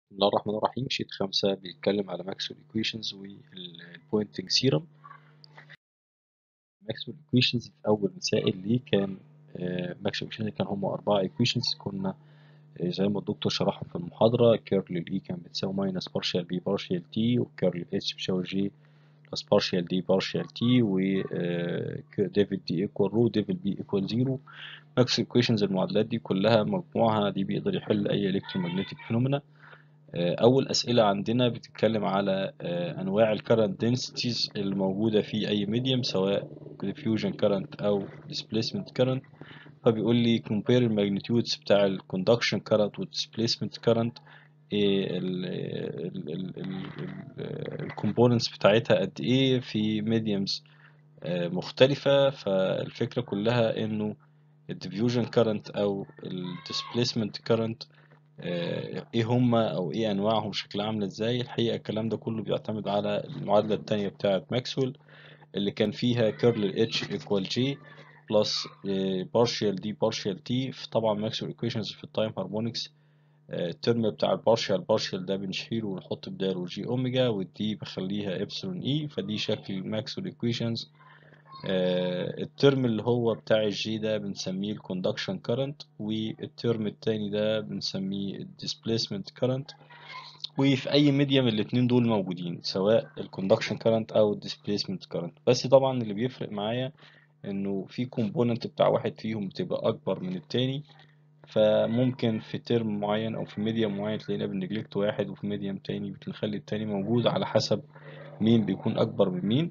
بسم الله الرحمن الرحيم شيت خمسة بيتكلم على ماكسويل equations والبوينتنج ثيرم ماكسويل equations في أول مسائل ليه كان ماكسويل equations كان هما أربعة equations كنا آه، زي ما الدكتور شرحهم في المحاضرة كيرل ال E كان بتساوي ماينس بارشال B بارشال T وكيرل ال H بتساوي G بلس بارشال D بارشال T و ديفيد D ايكوال رو ديفيد B ايكوال زيرو ماكسويل equations المعادلات دي كلها مجموعها دي بيقدر يحل أي electromagnetic phenomena أول أسئلة عندنا بتتكلم على أنواع ال current densities الموجودة في أي medium سواء diffusion current أو displacement current فبيقول لي compare ال magnitudes بتاع ال conduction current وال displacement current إيه ال ال ال ال ال components بتاعتها قد إيه في mediums مختلفة فالفكرة كلها إنه ال diffusion current أو ال displacement current ايه هما او ايه انواعهم شكلها عامله ازاي الحقيقه الكلام ده كله بيعتمد على المعادله الثانيه بتاعه ماكسويل اللي كان فيها كيرل اتش ايكوال جي بلس بارشال دي بارشال تي طبعا ماكسويل ايكويشنز في التايم هارمونكس الترم بتاع البارشال بارشال ده بنشيله ونحط بداله جي اوميجا والدي بخليها ابسلون اي فدي شكل ماكسويل ايكويشنز الترم اللي هو بتاع الجي ده بنسميه الكوندكشن كارنت والترم التاني ده بنسميه الديسبيسمنت كارنت وفي اي ميديم الاتنين دول موجودين سواء الكوندكشن كارنت او الديسبيسمنت كارنت بس طبعا اللي بيفرق معايا انه في كومبوننت بتاع واحد فيهم بتبقى اكبر من التاني فممكن في ترم معين او في ميديم معين تلاقينا بنجلكت واحد وفي ميديم تاني بنخلي التاني موجود على حسب مين بيكون اكبر من مين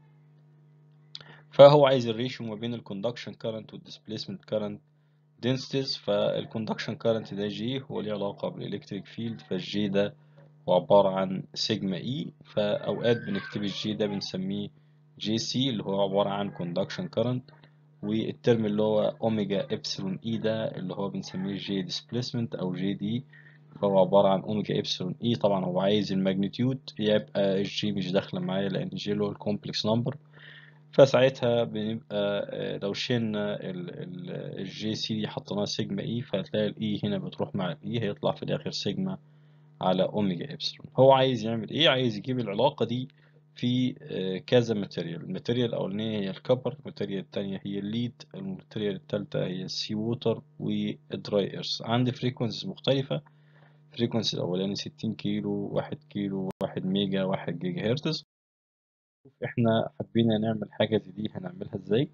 فهو عايز الريشيو ما بين الكوندكشن كارنت والديسبيسمنت كارنت densities فالكوندكشن كارنت ده جي هو ليه علاقة بالإلكتريك فيلد فالجي ده هو عبارة عن سيجما اي فأوقات بنكتب الجي ده بنسميه جي سي اللي هو عبارة عن كوندكشن كارنت والترم اللي هو أوميجا إبسلون إي ده اللي هو بنسميه جي ديسبيسمنت أو جي دي فهو عبارة عن أوميجا إبسلون إي طبعا هو عايز الماجنتيود يبقى الجي مش داخلة معايا لأن الجي اللي هو الكومبلكس نمبر فساعتها بنبقى لو شلنا الجي سي دي حطيناها سيجما اي فهتلاقي الاي هنا بتروح مع الاي هيطلع في الاخر سيجما على اوميجا ابسلون هو عايز يعمل ايه عايز يجيب العلاقه دي في كذا ماتيريال الماتيريال الاولانيه هي الكبر الماتيريال الثانيه هي الليد الماتيريال الثالثه هي السي ووتر والدراي ايرث عندي فريكونسيز مختلفه فريكونسي الاولاني 60 كيلو 1 كيلو 1 ميجا 1 جيجا هرتز احنا حبينا نعمل حاجة زي دي هنعملها ازاي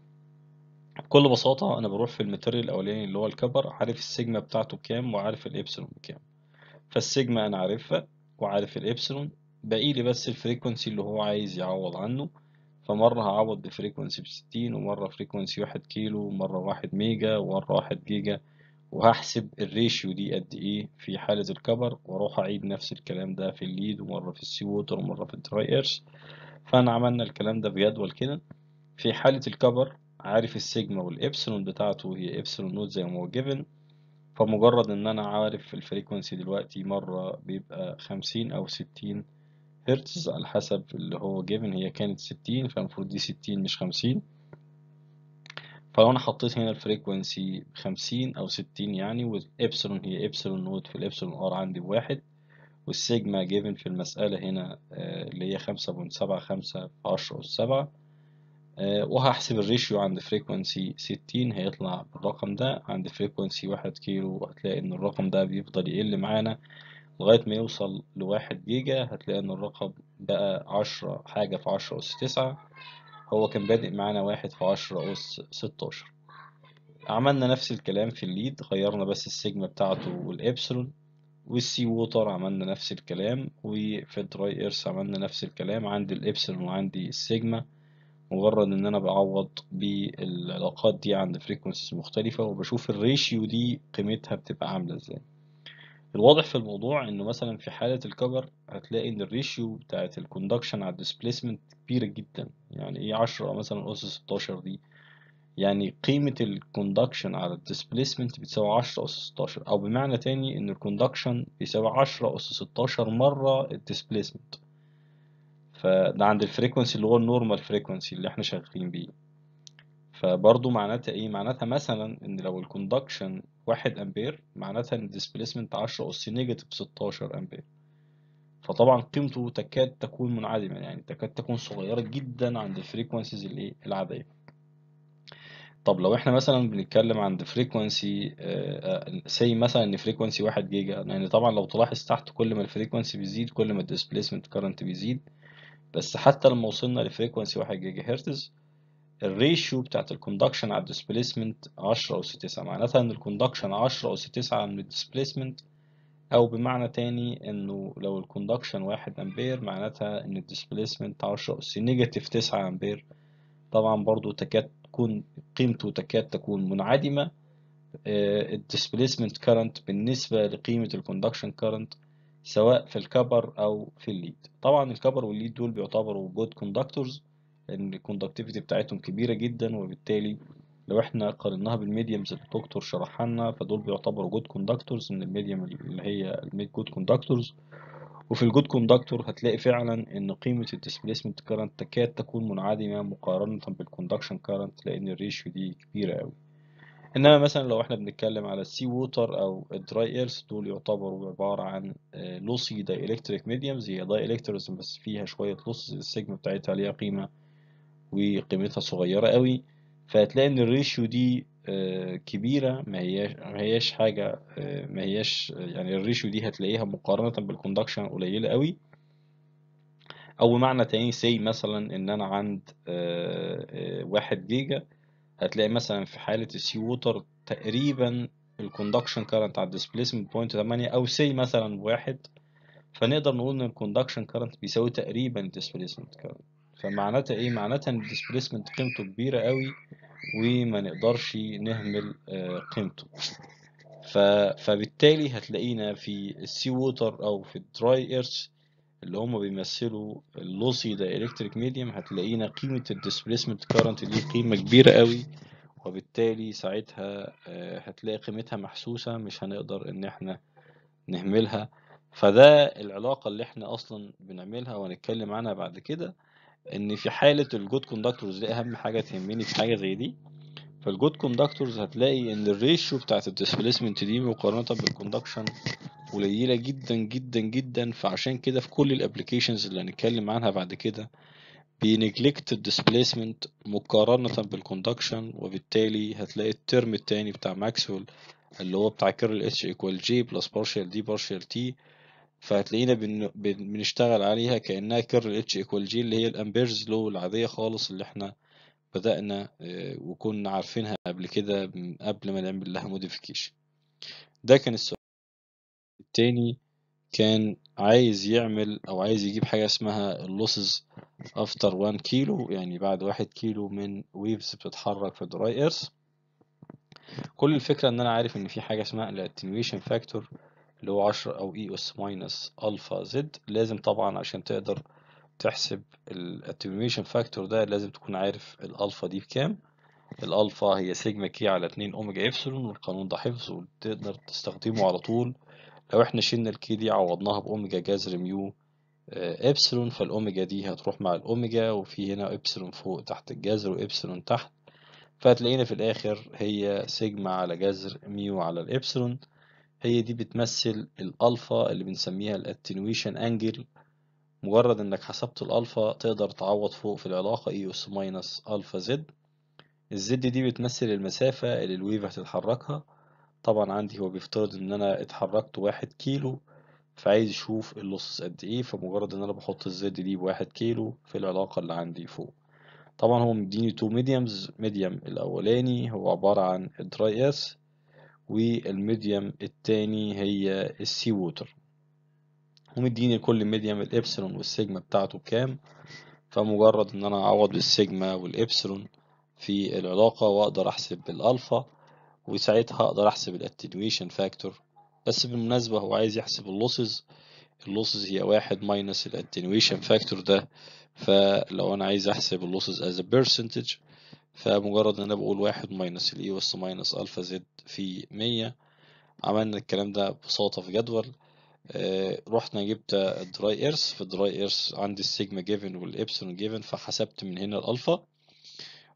بكل بساطة انا بروح في الماتيريال الاولاني اللي هو الكبر عارف السيجما بتاعته بكام وعارف الابسلون بكام فالسيجما انا عارفها وعارف الابسلون باقي لي بس الفريكونسي اللي هو عايز يعوض عنه فمرة هعوض بفريكونسي بستين ومرة فريكونسي واحد كيلو ومرة واحد ميجا ومرة واحد جيجا وهحسب الريشيو دي قد ايه في حالة الكبر واروح اعيد نفس الكلام ده في الليد ومرة في السي ووتر ومرة في الدراي ايرث فانا عملنا الكلام ده بجدول كده في حالة الكبر عارف السيجما والإبسلون بتاعته هي إبسلون نوت زي ما هو جيفن فمجرد إن أنا عارف الفريكونسي دلوقتي مرة بيبقى خمسين أو ستين هرتز على حسب اللي هو جيفن هي كانت ستين فالمفروض دي ستين مش خمسين فلو أنا حطيت هنا الفريكونسي خمسين أو ستين يعني والإبسلون هي إبسلون نوت في الإبسلون آر عندي بواحد والسيجما جيفن في المسألة هنا اللي هي خمسة بوينت سبعة خمسة في عشرة أس سبعة وهحسب الريشيو عند فريكونسي ستين هيطلع بالرقم ده عند فريكونسي واحد كيلو هتلاقي إن الرقم ده بيفضل يقل معانا لغاية ما يوصل لواحد جيجا هتلاقي إن الرقم بقى عشرة حاجة في عشرة أس تسعة هو كان بادئ معانا واحد في عشرة أس ستاشر عملنا نفس الكلام في الليد غيرنا بس السيجما بتاعته والإبسلون والسي ووتر عملنا نفس الكلام وفي الدراي ايرث عملنا نفس الكلام عندي الابسلون وعندي السيجما مجرد ان انا بعوض بالعلاقات دي عند فريكونسيز مختلفة وبشوف الريشيو دي قيمتها بتبقى عاملة ازاي الواضح في الموضوع انه مثلا في حالة الكبر هتلاقي ان الريشيو بتاعت الكوندكشن على الديسبيسمنت كبيرة جدا يعني ايه عشرة مثلا اس ستاشر دي يعني قيمة الكوندكشن على الديسبيسمنت بتساوي عشرة أس ستاشر أو بمعنى تاني إن الكوندكشن بيساوي عشرة أس ستاشر مرة الديسبيسمنت فده عند الفريكونسي اللي هو النورمال فريكونسي اللي احنا شغالين بيه فبرضه معناتها ايه معناتها مثلا ان لو الكوندكشن واحد امبير معناتها ان الديسبيسمنت 10 اس نيجاتيف 16 امبير فطبعا قيمته تكاد تكون منعدمة يعني تكاد تكون صغيرة جدا عند الفريكونسيز الايه العادية طب لو احنا مثلا بنتكلم عند فريكونسي سي مثلا ان فريكونسي 1 جيجا يعني طبعا لو تلاحظ تحت كل ما الفريكونسي بيزيد كل ما الديسبيسمنت كارنت بيزيد بس حتى لما وصلنا لفريكونسي 1 جيجا هرتز الريشيو بتاعت الكوندكشن على الديسبيسمنت 10 أس 9 معناتها إن الكوندكشن 10 أس 9 من الديسبيسمنت أو بمعنى تاني إنه لو الكوندكشن 1 أمبير معناتها إن الديسبيسمنت 10 أس نيجاتيف 9 أمبير طبعا برضو تكاد تكون قيمته تكاد تكون منعدمة الديسبيسمنت كارنت بالنسبة لقيمة الكوندكشن كارنت سواء في الكبر أو في الليد طبعا الكبر والليد دول بيعتبروا جود كوندكتورز لأن الكوندكتيفيتي بتاعتهم كبيرة جدا وبالتالي لو احنا قارناها بالميديمز اللي الدكتور شرحها لنا فدول بيعتبروا جود كوندكتورز من الميديم اللي هي الميد جود كوندكتورز وفي الجود كوندكتور هتلاقي فعلا ان قيمة الديسبيسمنت كارنت تكاد تكون منعدمة مقارنة بالكوندكشن كارنت لان الريشيو دي كبيرة قوي انما مثلا لو احنا بنتكلم على السي ووتر او الدراي ايرث دول يعتبروا عبارة عن لوسي داي الكتريك ميديمز هي داي الكتريزم بس فيها شوية لوسز السيجما بتاعتها ليها قيمة وقيمتها صغيرة قوي فهتلاقي ان الريشيو دي كبيرة ما هياش ما هياش حاجة ما هياش يعني الريشيو دي هتلاقيها مقارنة بالكوندكشن قليلة قوي او بمعنى تاني سي مثلا ان انا عند واحد جيجا هتلاقي مثلا في حالة السي ووتر تقريبا الكوندكشن كارنت على الديسبيسمنت بوينت 8 او سي مثلا واحد فنقدر نقول ان الكوندكشن كارنت بيساوي تقريبا الديسبيسمنت كارنت فمعناتها ايه معناتها ان الديسبيسمنت قيمته كبيرة قوي وما نقدرش نهمل قيمته ف... فبالتالي هتلاقينا في السي ووتر او في الدراي ايرث اللي هم بيمثلوا اللوسي ده الكتريك ميديوم هتلاقينا قيمة الديسبيسمنت كارنت دي قيمة كبيرة قوي وبالتالي ساعتها هتلاقي قيمتها محسوسة مش هنقدر ان احنا نهملها فده العلاقة اللي احنا اصلا بنعملها وهنتكلم عنها بعد كده ان في حالة الجود كوندكتورز دي اهم حاجة تهمني في حاجة زي دي فالجود كوندكتورز هتلاقي ان الريشيو بتاعت الديسبيسمنت دي مقارنة بالكوندكشن قليلة جدا جدا جدا فعشان كده في كل الابليكيشنز اللي هنتكلم عنها بعد كده بينجلكت الديسبيسمنت مقارنة بالكوندكشن وبالتالي هتلاقي الترم التاني بتاع ماكسويل اللي هو بتاع كيرل اتش ايكوال جي بلس بارشال دي بارشال تي فهتلاقينا بن... بن... بنشتغل عليها كأنها كيرل اتش ايكوال جي اللي هي الامبيرز لو العادية خالص اللي احنا بدأنا وكنا عارفينها قبل كده قبل ما نعمل لها موديفيكيشن ده كان السؤال التاني كان عايز يعمل او عايز يجيب حاجة اسمها اللوسز افتر 1 كيلو يعني بعد واحد كيلو من ويفز بتتحرك في دراي ايرث كل الفكرة ان انا عارف ان في حاجة اسمها الاتنيويشن فاكتور اللي هو 10 او اي اس ماينس الفا زد لازم طبعا عشان تقدر تحسب الاتنيويشن فاكتور ده لازم تكون عارف الالفا دي بكام الالفا هي سيجما كي على 2 اوميجا ابسلون والقانون ده حفظ وتقدر تستخدمه على طول لو احنا شلنا الكي دي عوضناها باوميجا جذر ميو ابسلون فالاوميجا دي هتروح مع الاوميجا وفي هنا ابسلون فوق تحت الجذر وابسلون تحت فهتلاقينا في الاخر هي سيجما على جذر ميو على الابسلون هي دي بتمثل الالفا اللي بنسميها الاتنويشن انجل مجرد انك حسبت الالفا تقدر تعوض فوق في العلاقة اي اس ماينس الفا زد الزد دي بتمثل المسافة اللي الويف هتتحركها طبعا عندي هو بيفترض ان انا اتحركت واحد كيلو فعايز يشوف اللصص قد ايه فمجرد ان انا بحط الزد دي بواحد كيلو في العلاقة اللي عندي فوق طبعا هو مديني تو ميديمز ميديم الاولاني هو عبارة عن الدراي اس والميديم التاني هي السي ووتر ومديني كل ميديم الابسلون والسيجما بتاعته بكام فمجرد ان انا اعوض بالسيجما والابسلون في العلاقة واقدر احسب الالفا وساعتها اقدر احسب الاتنويشن فاكتور بس بالمناسبة هو عايز يحسب اللوسز اللوسز هي واحد ماينس الاتنويشن فاكتور ده فلو انا عايز احسب اللوسز as a percentage فمجرد ان انا بقول واحد ماينس الاي اس ماينس الفا زد في مية عملنا الكلام ده ببساطة في جدول آه رحنا جبت الدراي ايرث في الدراي ايرث عندي السيجما جيفن والابسلون جيفن فحسبت من هنا الالفا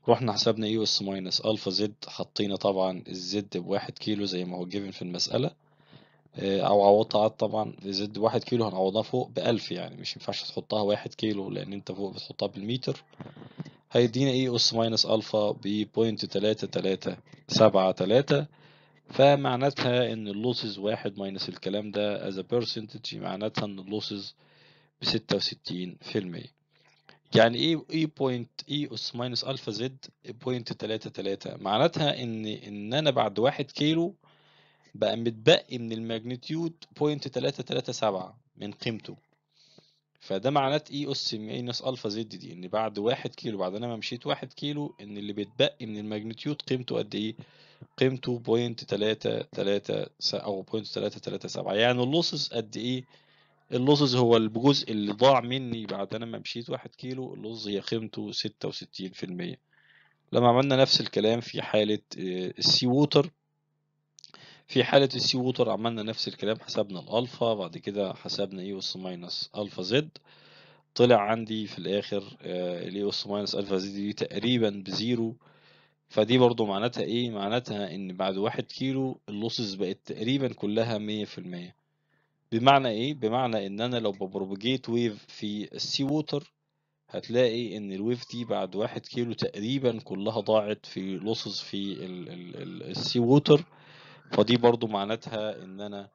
رحنا حسبنا اي اس ماينس الفا زد حطينا طبعا الزد بواحد كيلو زي ما هو جيفن في المسألة آه، او عوضتها طبعا زد واحد كيلو هنعوضها فوق بألف يعني مش ينفعش تحطها واحد كيلو لان انت فوق بتحطها بالمتر هيدينا اي اس ماينس الفا ب بوينت تلاتة تلاتة سبعة تلاتة فمعناتها ان اللوسز واحد ماينس الكلام ده as a percentage معناتها ان اللوسز بستة وستين في المية يعني ايه اي بوينت اي اس ماينس الفا زد بوينت تلاتة تلاتة معناتها ان ان انا بعد واحد كيلو بقى متبقي من الماجنتيود بوينت تلاتة تلاتة سبعة من قيمته فده معنات اي اس ماينس الفا زد دي ان بعد واحد كيلو بعد انا ما مشيت واحد كيلو ان اللي بيتبقي من الماجنتيود قيمته قد ايه قيمته بوينت تلاتة تلاتة او بوينت تلاتة تلاتة سبعة يعني اللوسز قد ايه اللوسز هو الجزء اللي ضاع مني بعد انا ما مشيت واحد كيلو اللوز هي قيمته ستة وستين في المية لما عملنا نفس الكلام في حالة السي ووتر في حالة السي ووتر عملنا نفس الكلام حسبنا الألفا بعد كده حسبنا اي اس ماينس ألفا زد طلع عندي في الآخر الاي اس ماينس ألفا زد دي تقريبا بزيرو فدي برضو معناتها ايه معناتها ان بعد واحد كيلو اللوسز بقت تقريبا كلها مية في المية بمعنى ايه بمعنى ان انا لو ببروبجيت ويف في السي ووتر هتلاقي ان الويف دي بعد واحد كيلو تقريبا كلها ضاعت في لوسز في السي ووتر فدي برضو معناتها ان انا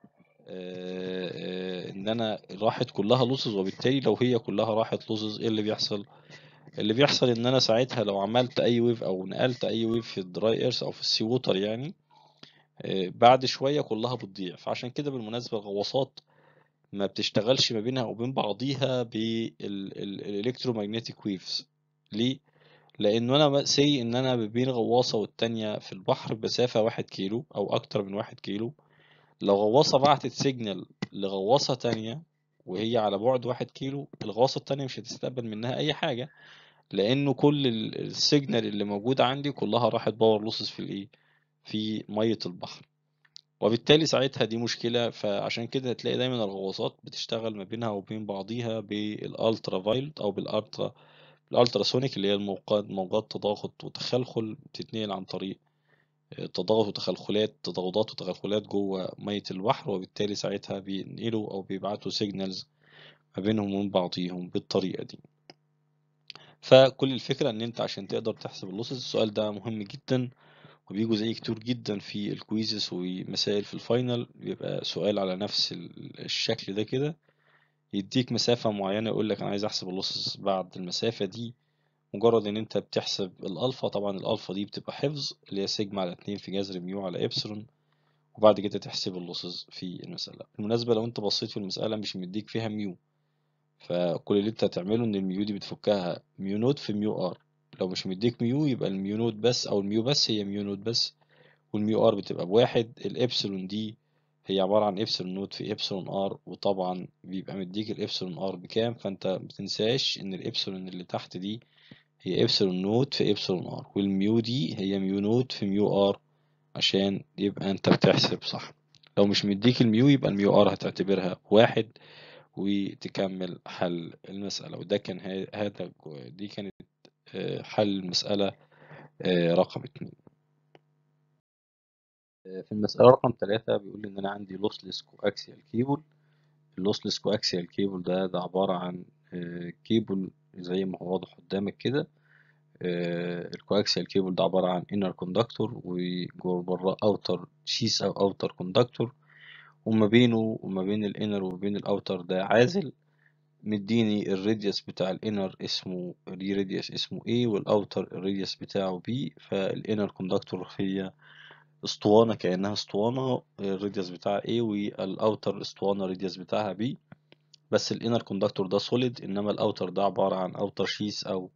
ان انا راحت كلها لوسز وبالتالي لو هي كلها راحت لوسز ايه اللي بيحصل اللي بيحصل ان انا ساعتها لو عملت اي ويف او نقلت اي ويف في الدراي ايرث او في السي ووتر يعني بعد شوية كلها بتضيع فعشان كده بالمناسبة الغواصات ما بتشتغلش ما بينها وبين بعضيها بالالكترومagnetic ويفز ليه لانه انا سي ان انا بين غواصة والتانية في البحر بمسافة واحد كيلو او اكتر من واحد كيلو لو غواصة بعتت سيجنال لغواصة تانية وهي على بعد واحد كيلو الغواصة التانية مش هتستقبل منها اي حاجة لانه كل السيجنال اللي موجودة عندي كلها راحت باور لوسز في الايه في مية البحر وبالتالي ساعتها دي مشكلة فعشان كده هتلاقي دايما الغواصات بتشتغل ما بينها وبين بعضيها بالالترا فايلت او بالالترا الالتراسونيك اللي هي الموجات موجات تضاغط وتخلخل بتتنقل عن طريق تضاغط وتخلخلات تضاغطات وتخلخلات جوه مية البحر وبالتالي ساعتها بينقلوا او بيبعتوا سيجنالز ما بينهم وبين بعضيهم بالطريقة دي فكل الفكرة ان انت عشان تقدر تحسب اللوسز السؤال ده مهم جدا وبيجوا زي كتير جدا في الكويزز ومسائل في الفاينل بيبقى سؤال على نفس الشكل ده كده يديك مسافة معينة يقول لك أنا عايز أحسب اللوسز بعد المسافة دي مجرد إن أنت بتحسب الألفا طبعا الألفا دي بتبقى حفظ اللي هي سيجما على اتنين في جذر ميو على إبسلون وبعد كده تحسب اللوسز في المسألة بالمناسبة لو أنت بصيت في المسألة مش مديك فيها ميو فكل اللي أنت هتعمله إن الميو دي بتفكها ميو نوت في ميو ار لو مش مديك ميو يبقى الميو نوت بس او الميو بس هي ميو نوت بس والميو ار بتبقى بواحد الابسلون دي هي عبارة عن ابسلون نوت في ابسلون ار وطبعا بيبقى مديك الابسلون ار بكام فانت متنساش ان الابسلون اللي تحت دي هي ابسلون نوت في ابسلون ار والميو دي هي ميو نوت في ميو ار عشان يبقى انت بتحسب صح لو مش مديك الميو يبقى الميو ار هتعتبرها واحد وتكمل حل المسألة وده كان هذا دي كانت حل المسألة رقم اتنين في المسألة رقم تلاتة بيقول إن أنا عندي lossless coaxial cable اللوسلس coaxial cable ده ده عبارة عن كيبل زي ما هو واضح قدامك كده الكواكسيال كيبل ده عبارة عن inner conductor وجوه بره outer sheath أو outer conductor وما بينه وما بين الانر وما بين الاوتر ده عازل مديني الراديوس بتاع الانر اسمه دي راديوس اسمه A والاوتر الراديوس بتاعه B فالانر كوندكتور هي اسطوانة كأنها اسطوانة الراديوس بتاعها A والاوتر اسطوانة الراديوس بتاعها B بس الانر كوندكتور ده سوليد انما الاوتر ده عبارة عن اوتر شيس او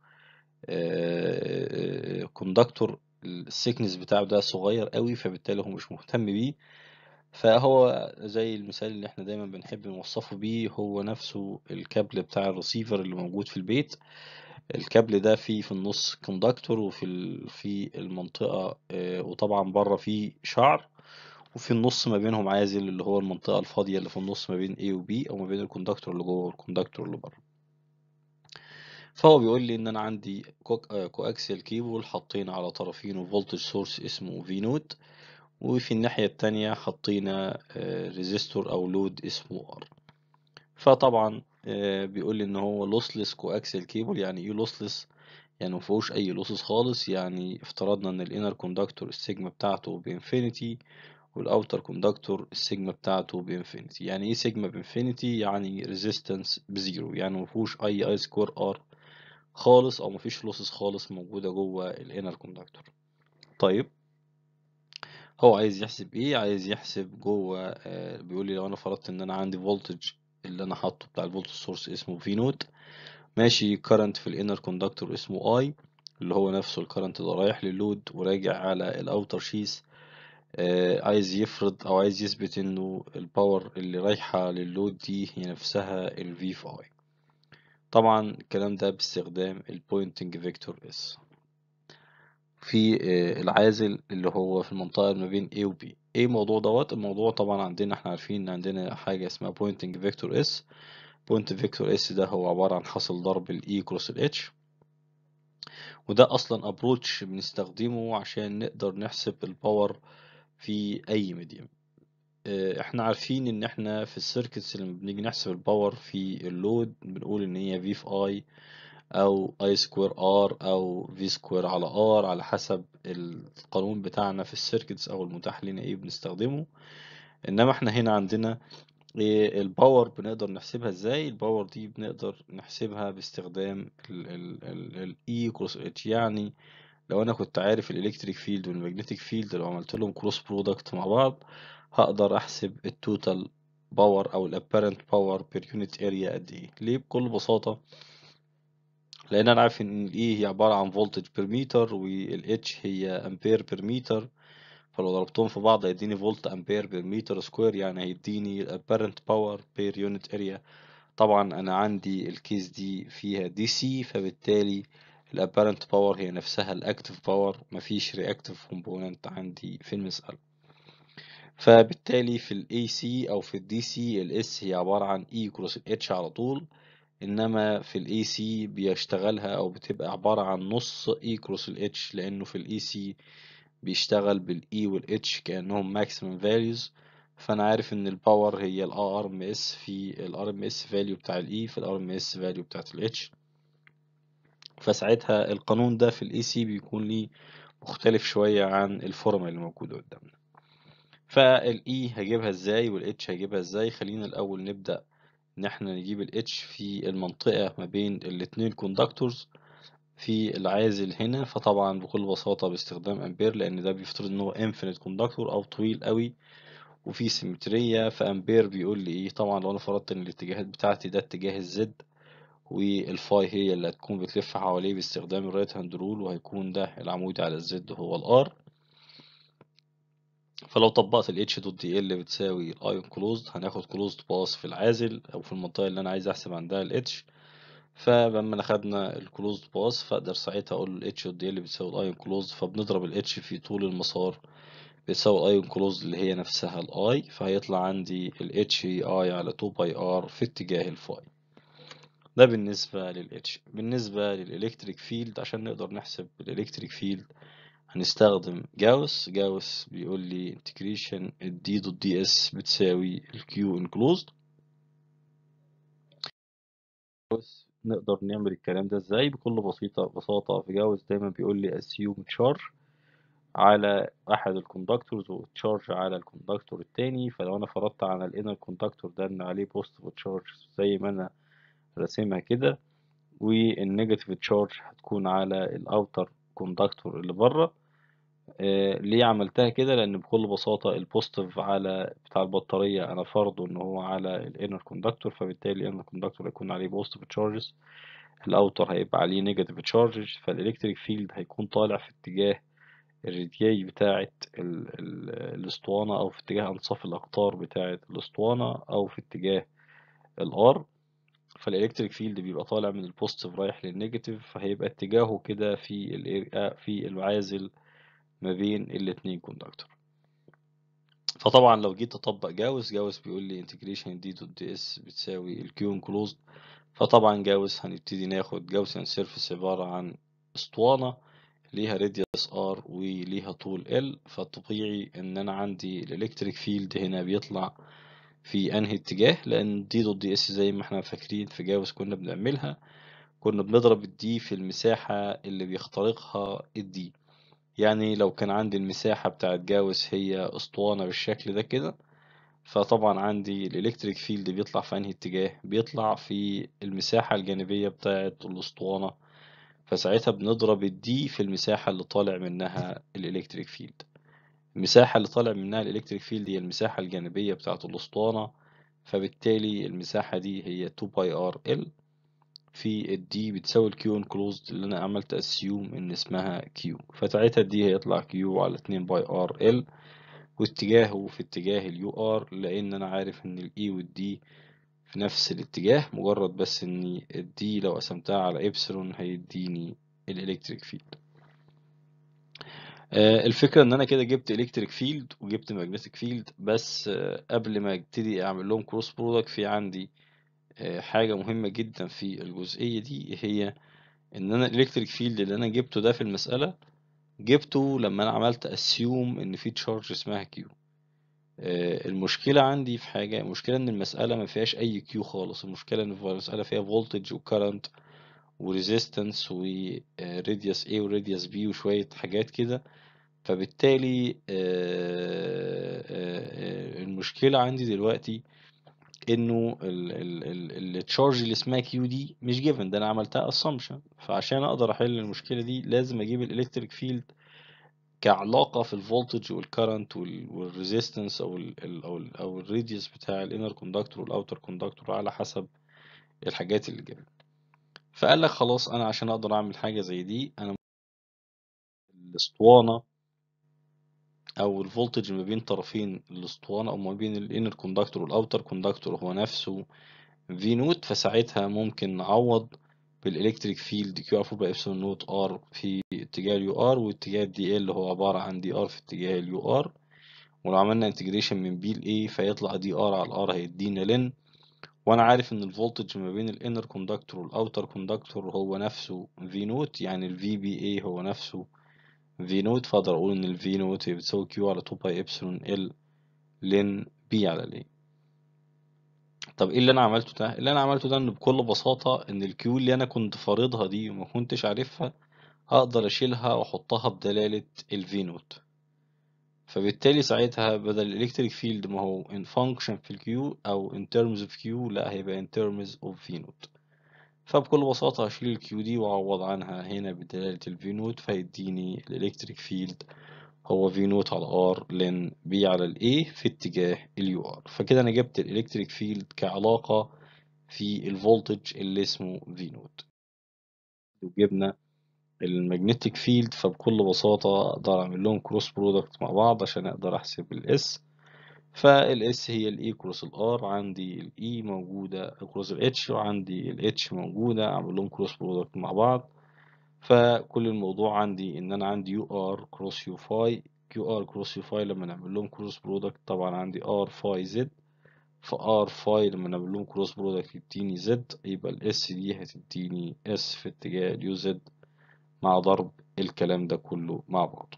كوندكتور السيكنس بتاعه ده صغير قوي فبالتالي هو مش مهتم بيه فهو زي المثال اللي احنا دايما بنحب نوصفه بيه هو نفسه الكابل بتاع الريسيفر اللي موجود في البيت الكابل ده فيه في النص كوندكتور وفي في المنطقة وطبعا بره فيه شعر وفي النص ما بينهم عازل اللي هو المنطقة الفاضية اللي في النص ما بين A و B أو ما بين الكوندكتور اللي جوه والكوندكتور اللي بره فهو بيقول لي ان انا عندي كواكسيال كيبل حاطين على طرفينه فولتج سورس اسمه في نوت وفي الناحية التانية حطينا ريزيستور او لود اسمه ار فطبعا آه، بيقول لي ان هو لوسلس كواكسيال كيبل يعني ايه لوسلس يعني مفيهوش اي لوسز خالص يعني افترضنا ان الانر كوندكتور السيجما بتاعته بانفينيتي والاوتر كوندكتور السيجما بتاعته بانفينيتي يعني ايه سيجما بانفينيتي يعني ريزيستنس بزيرو يعني مفيهوش اي اي سكوير ار خالص او مفيش لوسز خالص موجوده جوه الانر كوندكتور طيب هو عايز يحسب ايه عايز يحسب جوه آه بيقول لي لو انا فرضت ان انا عندي فولتج اللي انا حاطه بتاع الفولتج سورس اسمه في نوت ماشي كارنت في الانر كوندكتور اسمه اي اللي هو نفسه الكرنت اللي رايح للود وراجع على الاوتر شيس آه عايز يفرض او عايز يثبت انه الباور اللي رايحة للود دي هي نفسها ال V في I طبعا الكلام ده باستخدام البوينتنج فيكتور اس في آه العازل اللي هو في المنطقة ما بين A و B ايه الموضوع دوت الموضوع طبعا عندنا احنا عارفين ان عندنا حاجة اسمها بوينتنج فيكتور اس بوينت فيكتور اس ده هو عبارة عن حاصل ضرب ال E كروس ال H وده اصلا ابروتش بنستخدمه عشان نقدر نحسب الباور في اي ميديم احنا عارفين ان احنا في السيركتس لما بنيجي نحسب الباور في اللود بنقول ان هي في في اي او اي سكوير ار او في سكوير على ار على حسب القانون بتاعنا في السيركتس او المتاح لنا ايه بنستخدمه انما احنا هنا عندنا إيه الباور بنقدر نحسبها ازاي الباور دي بنقدر نحسبها باستخدام الاي كروس اتش يعني لو انا كنت عارف الالكتريك فيلد والمagnetic فيلد لو عملت لهم كروس برودكت مع بعض هقدر احسب التوتال باور او الابيرنت باور بير يونت اريا قد ايه ليه بكل بساطه لان انا عارف ان الاي هي عباره عن فولتج بير متر والاتش هي امبير بير متر فلو ضربتهم في بعض هيديني فولت امبير بير متر سكوير يعني هيديني الابيرنت باور بير يونت اريا طبعا انا عندي الكيس دي فيها دي سي فبالتالي الابيرنت باور هي نفسها الاكتف باور مفيش رياكتيف كومبوننت عندي في المسألة فبالتالي في الاي سي او في الدي سي الاس هي عبارة عن اي كروس الاتش على طول انما في الاي سي بيشتغلها او بتبقى عبارة عن نص اي كروس الاتش لانه في الاي سي بيشتغل بالاي والاتش كانهم ماكسيمم فاليوز فانا عارف ان الباور هي الار ام اس في الار ام اس فاليو بتاع الاي في الار ام اس فاليو بتاعت الاتش فساعتها القانون ده في الاي سي بيكون ليه مختلف شوية عن الفورمولا اللي موجودة قدامنا فالاي هجيبها ازاي والاتش هجيبها ازاي خلينا الاول نبدأ ان احنا نجيب الاتش في المنطقة ما بين الاتنين كوندكتورز في العازل هنا فطبعا بكل بساطة باستخدام امبير لان ده بيفترض ان هو انفينيت كوندكتور او طويل قوي وفي سيمترية فامبير بيقول لي ايه طبعا لو انا فرضت ان الاتجاهات بتاعتي ده اتجاه الزد والفاي هي اللي هتكون بتلف حواليه باستخدام الرايت هاند رول وهيكون ده العمودي على الزد هو الار فلو طبقت ال h دوت دي ال بتساوي الايون كلوزد هناخد كلوزد باس في العازل او في المنطقه اللي انا عايز احسب عندها ال h فلما اخدنا الكلوزد باس فاقدر ساعتها اقول ال h دوت دي ال بتساوي الايون كلوزد فبنضرب ال h في طول المسار بتساوي الايون كلوزد اللي هي نفسها الاي فهيطلع عندي ال h هي i على 2 باي r في اتجاه الفاي ده بالنسبة لل H بالنسبة للإلكتريك فيلد عشان نقدر نحسب الإلكتريك فيلد هنستخدم جاوس جاوس بيقول لي انتجريشن الدي دوت دي اس بتساوي الكيو انكلوزد جاوس نقدر نعمل الكلام ده ازاي بكل بسيطة بساطة في جاوس دايما بيقول لي assume charge على أحد الكوندكتورز وتشارج على الكوندكتور التاني فلو أنا فرضت على الانر كوندكتور ده إن عليه بوزيتيف تشارج زي ما أنا راسمها كده والنيجاتيف تشارج هتكون على الاوتر كوندكتور اللي بره آه ليه عملتها كده لان بكل بساطه البوزيتيف على بتاع البطاريه انا فرضه ان هو على الانر كوندكتور فبالتالي الانر كوندكتور هيكون عليه بوزيتيف تشارجز الاوتر هيبقى عليه نيجاتيف تشارجز فالالكتريك فيلد هيكون طالع في اتجاه الرادياي بتاعه الاسطوانه او في اتجاه انصاف الاقطار بتاعه الاسطوانه او في اتجاه الار فالالكتريك فيلد بيبقى طالع من البوزيتيف رايح للنيجاتيف فهيبقى اتجاهه كده في في العازل ما بين الاتنين كوندكتور فطبعا لو جيت اطبق جاوس جاوس بيقول لي انتجريشن دي دوت دي اس بتساوي الكيو انكلوزد فطبعا جاوس هنبتدي ناخد جاوسيان سيرفيس عبارة عن اسطوانة ليها راديوس ار وليها طول ال فطبيعي ان انا عندي الالكتريك فيلد هنا بيطلع في انهي اتجاه لان دي دوت دي اس زي ما احنا فاكرين في جاوس كنا بنعملها كنا بنضرب الدي في المساحة اللي بيخترقها الدي يعني لو كان عندي المساحة بتاعت جاوس هي اسطوانة بالشكل ده كده فطبعا عندي الالكتريك فيلد بيطلع في انهي اتجاه بيطلع في المساحة الجانبية بتاعت الاسطوانة فساعتها بنضرب الدي في المساحة اللي طالع منها الالكتريك فيلد المساحة اللي طالع منها الالكتريك فيلد هي المساحة الجانبية بتاعت الاسطوانة فبالتالي المساحة دي هي 2 باي ار ال في الدي بتساوي الكيو انكلوزد اللي انا عملت اسيوم ان اسمها كيو فساعتها الدي هيطلع كيو على 2 باي ار ال واتجاهه في اتجاه اليو ار لان انا عارف ان الاي والدي في نفس الاتجاه مجرد بس ان الدي لو قسمتها على ابسلون هيديني الالكتريك فيلد الفكرة ان انا كده جبت الكتريك فيلد وجبت ماجنتيك فيلد بس آه، قبل ما ابتدي اعمل لهم كروس برودكت في عندي آه، حاجة مهمة جدا في الجزئية دي هي ان انا الالكتريك فيلد اللي انا جبته ده في المسألة جبته لما انا عملت اسيوم ان في تشارج اسمها كيو المشكلة عندي في حاجة المشكلة ان المسألة ما فيهاش اي كيو خالص المشكلة ان المسألة فيها فولتج وكارنت وريزيستنس وراديوس A وراديوس B وشوية حاجات كده فبالتالي آه، آه، آه، المشكلة عندي دلوقتي انه التشارج اللي اسمها كيو دي مش جيفن ده انا عملتها اسامبشن فعشان اقدر احل المشكله دي لازم اجيب الالكتريك فيلد كعلاقه في الفولتج والكرنت والريزيستنس او ال او ال او الراديوس بتاع الانر كوندكتور والاوتر كوندكتور على حسب الحاجات اللي جيفن فقال لك خلاص انا عشان اقدر اعمل حاجه زي دي انا الاسطوانه او الفولتج ما بين طرفين الاسطوانه او ما بين الانر كوندكتور والاوتر كوندكتور هو نفسه في نوت فساعتها ممكن نعوض بالالكتريك فيلد كيو ار 4 باي ابسلون نوت ار في اتجاه اليو ار واتجاه دي ال هو عباره عن دي ار في اتجاه اليو ار ولو عملنا انتجريشن من بي لاي فيطلع دي ار على الار هيدينا لن وانا عارف ان الفولتج ما بين الانر كوندكتور والاوتر كوندكتور هو نفسه في نوت يعني الفي بي اي هو نفسه في نوت فاقدر اقول ان الفي نوت هي بتساوي كيو على 2 باي ابسلون ال لن بي على ال طب ايه اللي انا عملته ده اللي انا عملته ده ان بكل بساطة ان الكيو اللي انا كنت فارضها دي وما كنتش عارفها اقدر اشيلها واحطها بدلالة الفي نوت فبالتالي ساعتها بدل الالكتريك فيلد ما هو in function في الكيو او in terms of Q لا هيبقى in terms of V نوت فبكل بساطة هشيل الكيو دي واعوض عنها هنا بدلالة الفي نوت فيديني الالكتريك فيلد هو في نوت على ار لن بي على الاي في اتجاه اليو ار فكده انا جبت الالكتريك فيلد كعلاقة في الفولتج اللي اسمه في نوت وجبنا المagnetic فيلد فبكل بساطة اقدر اعمل لهم كروس برودكت مع بعض عشان اقدر احسب الاس فالاس هي الاي كروس الار عندي الاي موجودة كروس الاتش وعندي الاتش موجودة اعمل لهم كروس برودكت مع بعض فكل الموضوع عندي ان انا عندي يو ار كروس يو فاي كيو ار كروس يو فاي لما نعمل لهم كروس برودكت طبعا عندي ار فاي زد فار فاي لما نعمل لهم كروس برودكت يديني زد يبقى الاس دي هتديني اس في اتجاه اليو زد مع ضرب الكلام ده كله مع بعض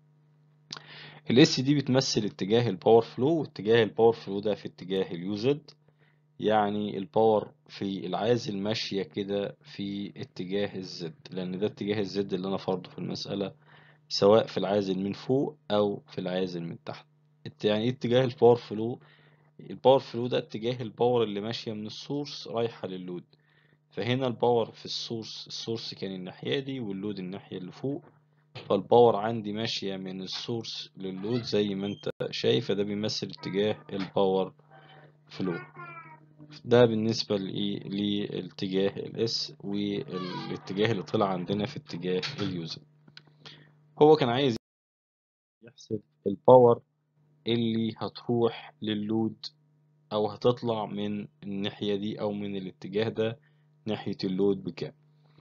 الاس دي بتمثل اتجاه الباور فلو واتجاه الباور فلو ده في اتجاه اليو زد يعني الباور في العازل ماشية كده في اتجاه الزد لأن ده اتجاه الزد اللي أنا فرضه في المسألة سواء في العازل من فوق أو في العازل من تحت يعني ايه اتجاه الباور فلو الباور فلو ده اتجاه الباور اللي ماشية من السورس رايحة للود فهنا الباور في السورس السورس كان الناحية دي واللود الناحية اللي فوق فالباور عندي ماشية من السورس للود زي ما انت شايف فده بيمثل اتجاه الباور فلو ده بالنسبة لاتجاه الاس والاتجاه اللي طلع عندنا في اتجاه اليوزر هو كان عايز يحسب الباور اللي هتروح للود او هتطلع من الناحية دي او من الاتجاه ده ناحية اللود بكام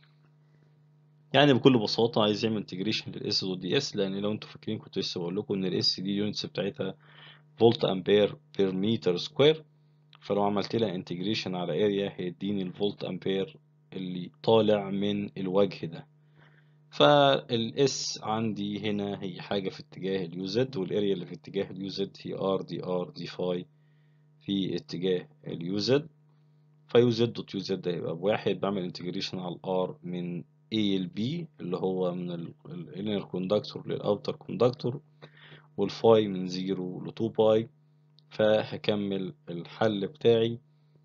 يعني بكل بساطة عايز يعمل انتجريشن للاس ضد دي اس لان لو انتوا فاكرين كنت لسه بقول لكم ان الاس دي اليونتس بتاعتها فولت امبير بير متر سكوير فلو عملت لها انتجريشن على اريا هيديني الفولت امبير اللي طالع من الوجه ده فالاس عندي هنا هي حاجة في اتجاه اليو زد والاريا اللي في اتجاه اليو زد هي ار دي ار دي فاي في اتجاه اليو زد فيو زد دوت يو زد هيبقى بواحد بعمل انتجريشن على الار من A ل B اللي هو من الانر كوندكتور للاوتر كوندكتور والفاي من زيرو ل 2 باي فهكمل الحل بتاعي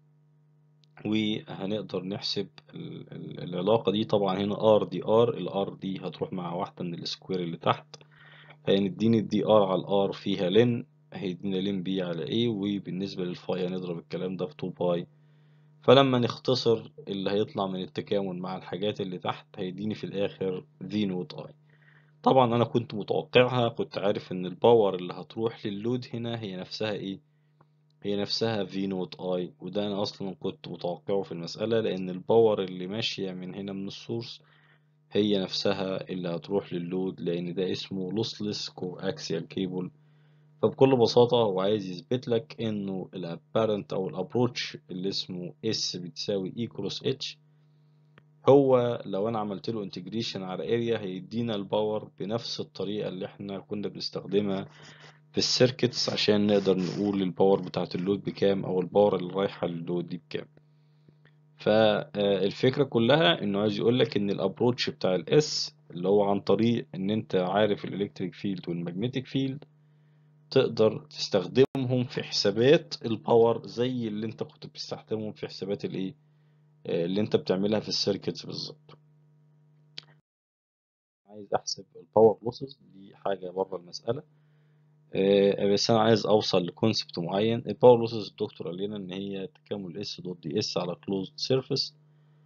وهنقدر نحسب ال- ال- العلاقة دي طبعا هنا ار دي ار الار دي هتروح مع واحدة من السكوير اللي تحت هنديني الدي ار على الار فيها لن هيدينا لن بي على ايه وبالنسبة للفاي هنضرب الكلام ده في 2 باي فلما نختصر اللي هيطلع من التكامل مع الحاجات اللي تحت هيديني في الآخر في نوت اي طبعا أنا كنت متوقعها كنت عارف إن الباور اللي هتروح لللود هنا هي نفسها إيه هي نفسها في نوت اي وده أنا أصلا كنت متوقعه في المسألة لأن الباور اللي ماشية من هنا من السورس هي نفسها اللي هتروح لللود لأن ده اسمه lossless coaxial cable فبكل بساطة هو عايز يثبت لك إنه الابارنت أو الابروتش اللي اسمه S بتساوي E كروس H هو لو أنا عملت له انتجريشن على اريا هيدينا الباور بنفس الطريقة اللي احنا كنا بنستخدمها في السيركتس عشان نقدر نقول الباور بتاعت اللود بكام أو الباور اللي رايحة لللود دي بكام فالفكرة كلها إنه عايز يقول لك إن الابروتش بتاع الاس اللي هو عن طريق إن أنت عارف الإلكتريك فيلد والمagnetic فيلد تقدر تستخدمهم في حسابات الباور زي اللي انت كنت بتستخدمهم في حسابات الايه آه، اللي انت بتعملها في السيركتس بالظبط عايز احسب الباور لوسز دي حاجه بره المساله آه، بس انا عايز اوصل لكونسبت معين الباور لوسز الدكتور قال لنا ان هي تكامل اس دوت دي اس على كلوزد سيرفيس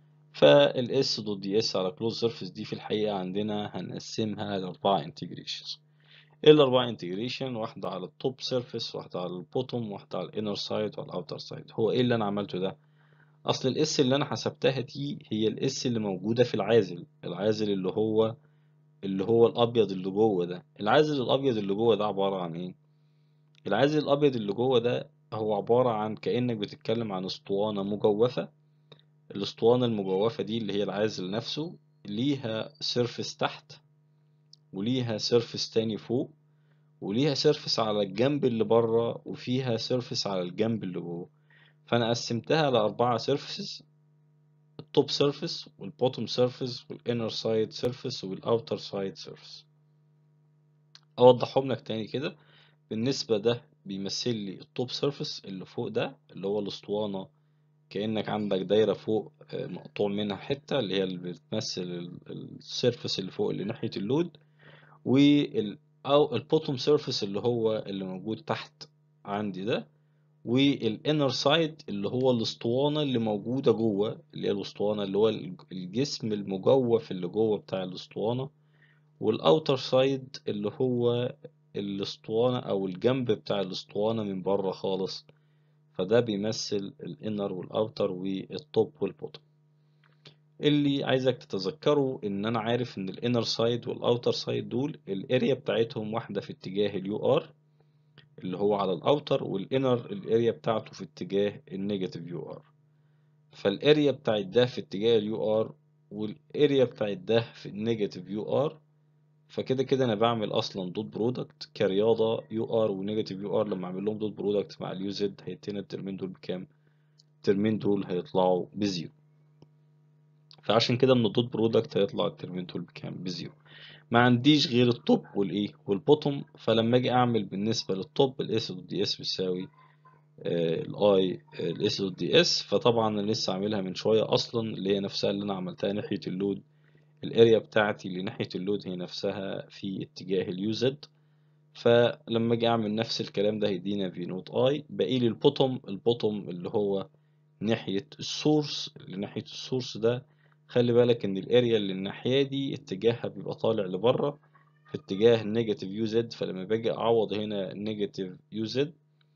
فالاس دوت دي اس على كلوز سيرفيس دي في الحقيقه عندنا هنقسمها لاربعه انتجريشنز ايه الاربعه انتجريشن واحده على التوب سيرفيس واحده على البوتوم واحده على الانر سايد وعلى الاوتر سايد هو ايه اللي انا عملته ده اصل الاس اللي انا حسبتها دي هي الاس اللي موجوده في العازل العازل اللي هو اللي هو الابيض اللي جوه ده العازل الابيض اللي جوه ده عباره عن ايه العازل الابيض اللي جوه ده هو عباره عن كانك بتتكلم عن اسطوانه مجوفه الاسطوانه المجوفه دي اللي هي العازل نفسه ليها سيرفيس تحت وليها سيرفيس تاني فوق وليها سيرفيس على الجنب اللي بره وفيها سيرفيس على الجنب اللي جوه فانا قسمتها لاربعه سيرفيسز التوب سيرفيس والبوتوم سيرفيس والانر سايد سيرفيس والاوتر سايد سيرفيس اوضحهم لك تاني كده بالنسبه ده بيمثل لي التوب سيرفيس اللي فوق ده اللي هو الاسطوانه كانك عندك دايره فوق آه، مقطوع منها حته اللي هي اللي بتمثل السيرفيس اللي فوق اللي ناحيه اللود وال او البوتوم سيرفيس اللي هو اللي موجود تحت عندي ده والانر سايد اللي هو الاسطوانه اللي موجوده جوه اللي هي الاسطوانه اللي هو الجسم المجوف اللي جوه بتاع الاسطوانه والاوتر سايد اللي هو الاسطوانه او الجنب بتاع الاسطوانه من بره خالص فده بيمثل الانر والاوتر والتوب والبوتوم اللي عايزك تتذكره ان انا عارف ان الانر سايد والاوتر سايد دول الاريا بتاعتهم واحده في اتجاه اليو ار اللي هو على الاوتر والانر الاريا بتاعته في اتجاه النيجاتيف يو ار فالاريا بتاعت ده في اتجاه اليو ار والاريا بتاعت ده في النيجاتيف يو ار فكده كده انا بعمل اصلا دوت برودكت كرياضه يو ار ونيجاتيف يو ار لما اعمل لهم دوت برودكت مع اليو زد هيدينا الترمين دول بكام الترمين دول هيطلعوا بزيرو فعشان كده من الدوت برودكت هيطلع الترمين دول بكام بزيرو ما عنديش غير التوب والايه والبوتوم فلما اجي اعمل بالنسبه للتوب الاس دوت دي اس بيساوي الاي الاس دوت دي اس فطبعا انا لسه عاملها من شويه اصلا اللي هي نفسها اللي انا عملتها ناحيه اللود الاريا بتاعتي اللي ناحيه اللود هي نفسها في اتجاه اليو زد فلما اجي اعمل نفس الكلام ده هيدينا في نوت اي باقي لي البوتوم البوتوم اللي هو ناحيه السورس اللي ناحيه السورس ده خلي بالك ان الاريا اللي الناحيه دي اتجاهها بيبقى طالع لبره في اتجاه النيجاتيف يو زد فلما باجي اعوض هنا نيجاتيف يو زد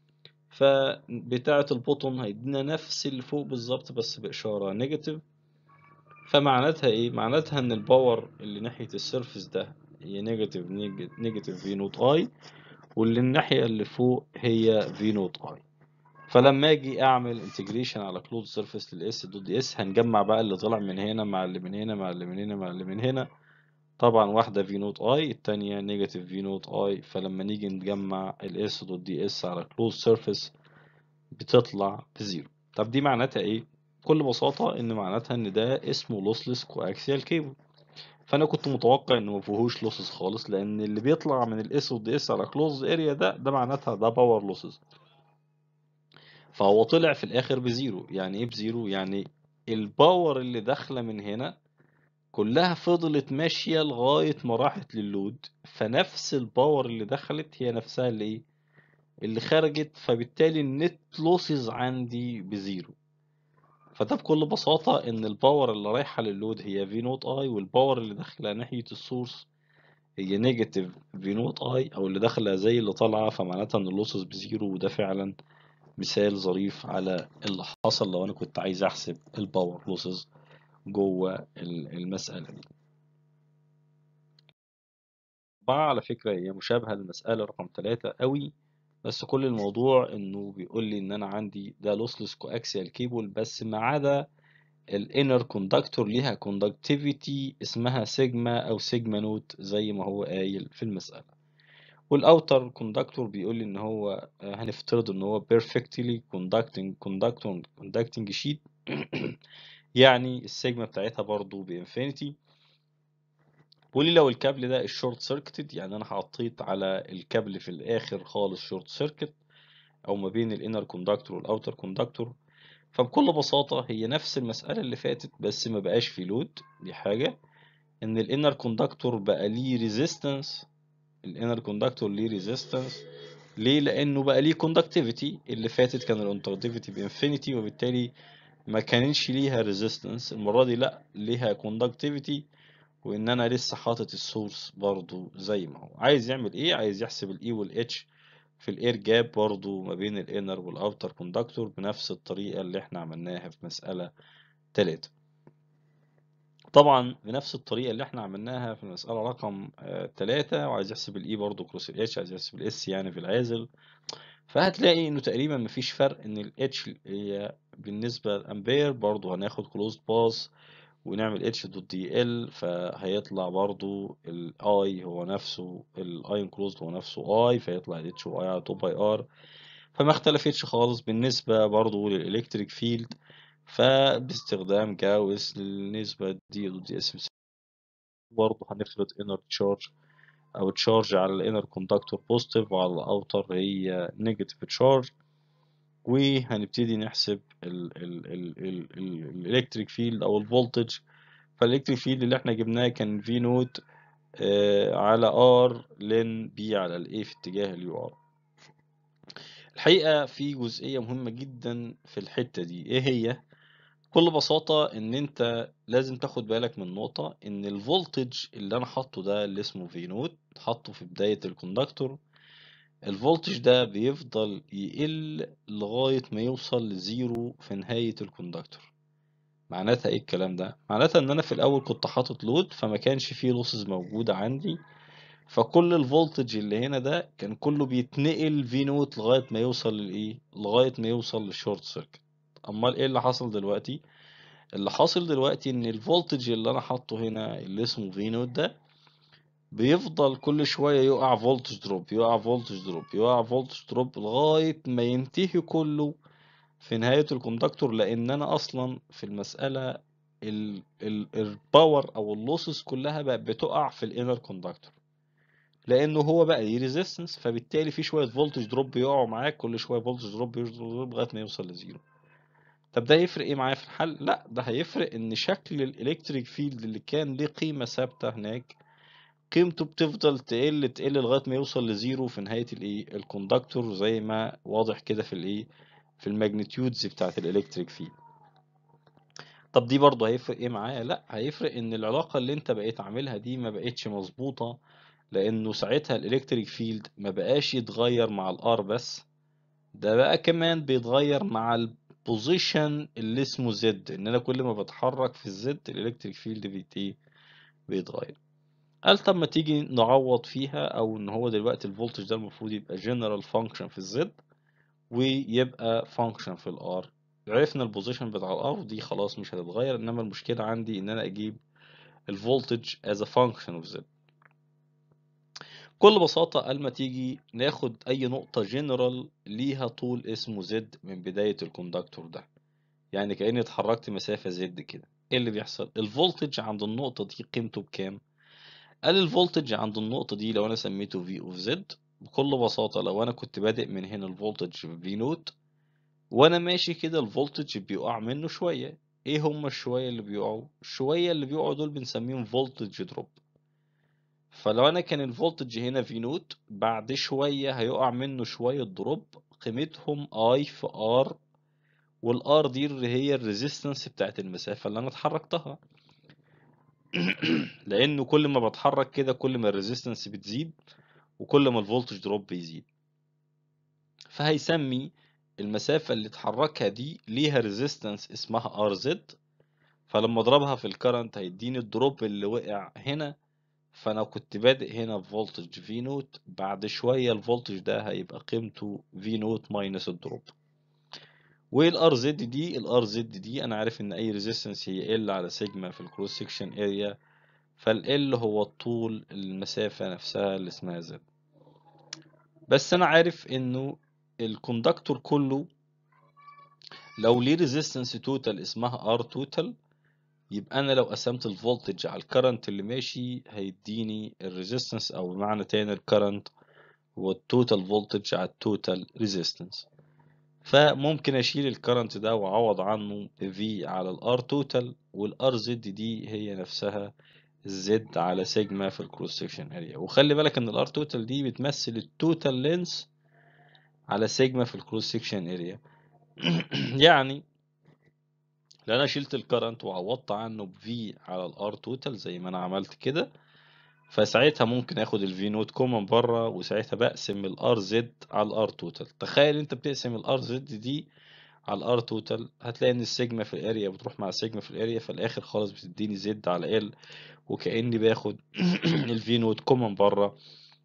فبتاعة البوتوم هيدينا نفس اللي فوق بالظبط بس بإشارة نيجاتيف فمعناتها ايه؟ معناتها ان الباور اللي ناحية السيرفيس ده هي نيجاتيف نيجاتيف في نوت اي واللي الناحية اللي فوق هي في نوت اي فلما اجي اعمل انتجريشن على كلوز سيرفيس للاس دوت دي اس هنجمع بقى اللي طلع من هنا مع اللي من هنا مع اللي من هنا مع اللي من هنا طبعا واحدة في نوت اي التانية نيجاتيف في نوت اي فلما نيجي نجمع الاس دوت دي اس على كلوز سيرفيس بتطلع بزيرو طب دي معناتها ايه؟ بكل بساطة ان معناتها ان ده اسمه لوسلس كواكسيال كيبل فانا كنت متوقع انه مفيهوش لوسز خالص لان اللي بيطلع من الاس دوت دي اس على كلوز اريا ده ده معناتها ده باور لوسز فهو طلع في الاخر بزيرو يعني ايه بزيرو يعني الباور اللي داخله من هنا كلها فضلت ماشيه لغايه ما راحت لللود فنفس الباور اللي دخلت هي نفسها اللي ايه اللي خرجت فبالتالي النت لوسز عندي بزيرو فده بكل بساطة إن الباور اللي رايحة لللود هي في نوت اي والباور اللي داخلة ناحية السورس هي نيجاتيف في نوت اي أو اللي داخلة زي اللي طالعة فمعناتها إن اللوسز بزيرو وده فعلا مثال ظريف على اللي حصل لو انا كنت عايز احسب الباور لوسز جوه المسألة دي بقى على فكرة هي مشابهة للمسألة رقم ثلاثة قوي بس كل الموضوع انه بيقول لي ان انا عندي ده لوسلس كواكسيال كيبل بس ما عدا الانر كوندكتور ليها كوندكتيفيتي اسمها سيجما او سيجما نوت زي ما هو قايل في المسألة والاوتر كوندكتور بيقول لي ان هو هنفترض ان هو perfectly conducting conducting conducting sheet يعني السيجما بتاعتها برضو بانفينيتي بيقول لي لو الكابل ده الشورت سيركتد يعني انا حطيت على الكابل في الاخر خالص شورت سيركت او ما بين الانر كوندكتور والاوتر كوندكتور فبكل بساطة هي نفس المسألة اللي فاتت بس ما بقاش في لود دي حاجة ان الانر كوندكتور بقى ليه ريزيستنس الانر كوندكتور ليه ريزيستنس ليه لانه بقى ليه كوندكتيفيتي اللي فاتت كان الكوندكتيفيتي بانفينيتي وبالتالي ما كانش ليها ريزيستنس المره دي لا ليها كوندكتيفيتي وان انا لسه حاطط السورس برضو زي ما هو عايز يعمل ايه عايز يحسب الاي والاتش في الاير جاب برضو ما بين الانر والاوتر كوندكتور بنفس الطريقه اللي احنا عملناها في مساله 3 طبعا بنفس الطريقة اللي احنا عملناها في المسألة رقم تلاتة وعايز يحسب الاي برضه كروس الاتش عايز يحسب الاس يعني في العازل فهتلاقي انه تقريبا مفيش فرق ان الاتش هي بالنسبة لامبير برضه هناخد كلوزد باس ونعمل اتش دوت دي ال فهيطلع برضه الاي هو نفسه الاي انكلوزد هو نفسه اي فيطلع الاتش واي على 2 باي ار فما اختلفتش خالص بالنسبة برضه للالكتريك فيلد فباستخدام جاوس للنسبة دي ضد اس برضه هنفرض inner charge أو تشارج على الانر كوندكتور بوزيتيف وعلى الأوتر هي نيجاتيف تشارج وهنبتدي نحسب الالكتريك فيلد أو الفولتج فالالكتريك فيلد اللي احنا جبناه كان في نوت على ار لين بي على الاي في اتجاه اليو ار الحقيقة في جزئية مهمة جدا في الحتة دي ايه هي بكل بساطة ان انت لازم تاخد بالك من نقطة ان الفولتج اللي انا حاطه ده اللي اسمه في نوت حاطه في بداية الكوندكتور الفولتج ده بيفضل يقل لغاية ما يوصل لزيرو في نهاية الكوندكتور معناتها ايه الكلام ده معناتها ان انا في الاول كنت حاطط لود فما كانش فيه لوسز موجودة عندي فكل الفولتج اللي هنا ده كان كله بيتنقل في نوت لغاية ما يوصل للايه لغاية ما يوصل للشورت سيركت امال ايه اللي حصل دلوقتي اللي حاصل دلوقتي ان الفولتج اللي انا حاطه هنا اللي اسمه في نوت ده بيفضل كل شوية يقع فولتج دروب يقع فولتج دروب يقع فولتج دروب لغاية ما ينتهي كله في نهاية الكوندكتور لان انا اصلا في المسألة الباور او اللوسز كلها بقت بتقع في الانر كوندكتور لانه هو بقى ليه ريزيستنس فبالتالي في شويه فولتج دروب بيقعوا معاك كل شويه فولتج دروب دروب لغايه ما يوصل لزيرو طب ده هيفرق ايه معايا في الحل لا ده هيفرق ان شكل الالكتريك فيلد اللي كان ليه قيمه ثابته هناك قيمته بتفضل تقل تقل لغايه ما يوصل لزيرو في نهايه الايه الكوندكتور زي ما واضح كده في الايه في الماجنتيودز بتاعه الالكتريك فيلد طب دي برضه هيفرق ايه معايا لا هيفرق ان العلاقه اللي انت بقيت عاملها دي ما بقتش مظبوطه لانه ساعتها الالكتريك فيلد ما بقاش يتغير مع الار بس ده بقى كمان بيتغير مع البوزيشن اللي اسمه زد ان انا كل ما بتحرك في الزد الالكتريك فيلد بيت ايه بيتغير قال طب ما تيجي نعوض فيها او ان هو دلوقتي الفولتج ده المفروض يبقى جنرال فانكشن في الزد ويبقى فانكشن في الار عرفنا البوزيشن بتاع الار دي خلاص مش هتتغير انما المشكله عندي ان انا اجيب الفولتج as a function of z بكل بساطة قال ما تيجي ناخد أي نقطة جنرال ليها طول اسمه زد من بداية الكوندكتور ده يعني كأني اتحركت مسافة زد كده ايه اللي بيحصل الفولتج عند النقطة دي قيمته بكام قال الفولتج عند النقطة دي لو أنا سميته V of Z بكل بساطة لو أنا كنت بادئ من هنا الفولتج V نوت وأنا ماشي كده الفولتج بيقع منه شوية إيه هما الشوية اللي بيقعوا؟ الشوية اللي بيقعوا دول بنسميهم فولتج دروب فلو أنا كان الفولتج هنا V نوت بعد شوية هيقع منه شوية دروب قيمتهم I في R والار دي اللي هي الريزيستنس بتاعت المسافة اللي أنا اتحركتها لانه كل ما بتحرك كده كل ما الريزيستنس بتزيد وكل ما الفولتج دروب بيزيد فهيسمي المسافة اللي اتحركها دي ليها ريزيستنس اسمها ار زد فلما اضربها في الكرنت هيديني الدروب اللي وقع هنا فانا كنت بادئ هنا بفولتج في نوت بعد شوية الفولتج ده هيبقى قيمته في نوت ماينس الدروب والار زد دي الار زد دي انا عارف ان اي ريزيستنس هي ال على سيجما في الكروس سكشن اريا فال هو الطول المسافة نفسها اللي اسمها زد بس انا عارف انه الكوندكتور كله لو ليه ريزيستنس توتال اسمها ار توتال يبقى انا لو قسمت الفولتج على الكرنت اللي ماشي هيديني الريزيستنس او بمعنى تاني الكرنت هو التوتال فولتج على التوتال ريزيستنس فممكن اشيل الكرنت ده واعوض عنه في على الار توتال والار زد دي هي نفسها الزد على سيجما في الكروس سكشن اريا وخلي بالك ان الار توتال دي بتمثل التوتال لينس على سيجما في الكروس سكشن اريا يعني لو انا شلت الكرنت وعوضت عنه بفي على الار توتال زي ما انا عملت كده فساعتها ممكن اخد الفي نوت كومن بره وساعتها بقسم الار زد على الار توتال تخيل انت بتقسم الار زد دي على الار توتال هتلاقي ان السيجما في الاريا بتروح مع السيجما في الاريا في الاخر خالص بتديني زد على ال وكاني باخد الفي نوت كومن بره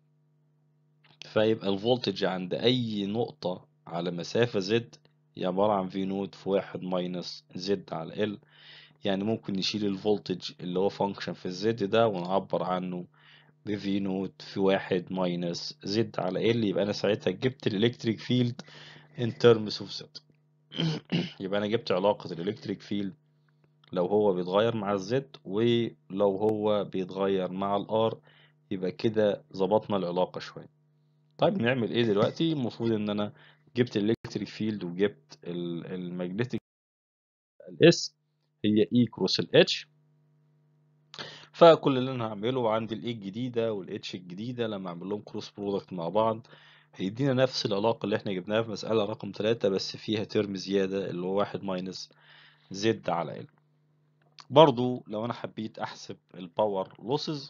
فيبقى الفولتج عند اي نقطة على مسافة زد هي عبارة عن في نوت في واحد ماينس زد على ال يعني ممكن نشيل الفولتج اللي هو فانكشن في الزد ده ونعبر عنه بفي نوت في واحد ماينس زد على ال يبقى انا ساعتها جبت الالكتريك فيلد in terms of z يبقى انا جبت علاقة الالكتريك فيلد لو هو بيتغير مع الزد ولو هو بيتغير مع الار يبقى كده ظبطنا العلاقة شوية طيب نعمل ايه دلوقتي المفروض ان انا جبت الالكتريك فيلد وجبت المagnetic الاس هي اي كروس الاتش فكل اللي انا هعمله عندي الاي الجديده والاتش الجديده لما اعمل لهم كروس برودكت مع بعض هيدينا نفس العلاقه اللي احنا جبناها في مساله رقم 3 بس فيها ترم زياده اللي هو 1 ماينس زد على ال برضو لو انا حبيت احسب الباور لوسز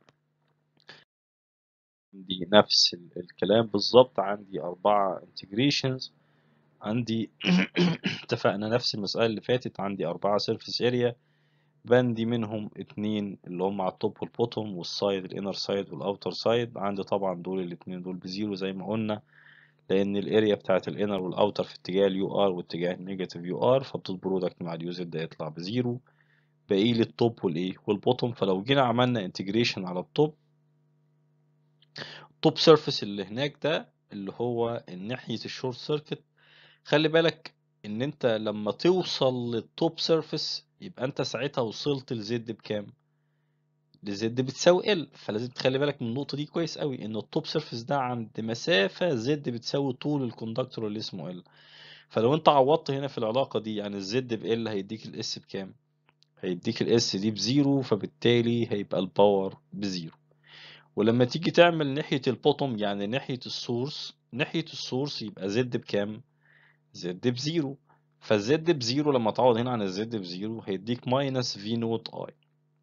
عندي نفس الكلام بالظبط عندي أربعة انتجريشنز عندي اتفقنا نفس المسألة اللي فاتت عندي أربعة سيرفيس اريا بندي منهم اتنين اللي هم على التوب والبوتوم والسايد الانر سايد والاوتر سايد عندي طبعا دول الاتنين دول بزيرو زي ما قلنا لان الاريا بتاعت الانر والاوتر في اتجاه اليو ار واتجاه النيجاتيف يو ار فبتتبرودكت مع اليو زد يطلع بزيرو باقي لي التوب والايه والبوتوم فلو جينا عملنا انتجريشن على التوب التوب سيرفيس اللي هناك ده اللي هو ناحية الشورت سيركت خلي بالك ان انت لما توصل للتوب سيرفيس يبقى انت ساعتها وصلت لزد بكام لزد بتساوي ال فلازم تخلي بالك من النقطة دي كويس قوي ان التوب سيرفيس ده عند مسافة زد بتساوي طول الكوندكتور اللي اسمه ال فلو انت عوضت هنا في العلاقة دي يعني الزد بال هيديك الاس بكام هيديك الاس دي بزيرو فبالتالي هيبقى الباور بزيرو ولما تيجي تعمل ناحية البوتوم يعني ناحية السورس ناحية السورس يبقى زد بكام زد بزيرو فالزد بزيرو لما تعوض هنا عن الزد بزيرو هيديك ماينس في نوت اي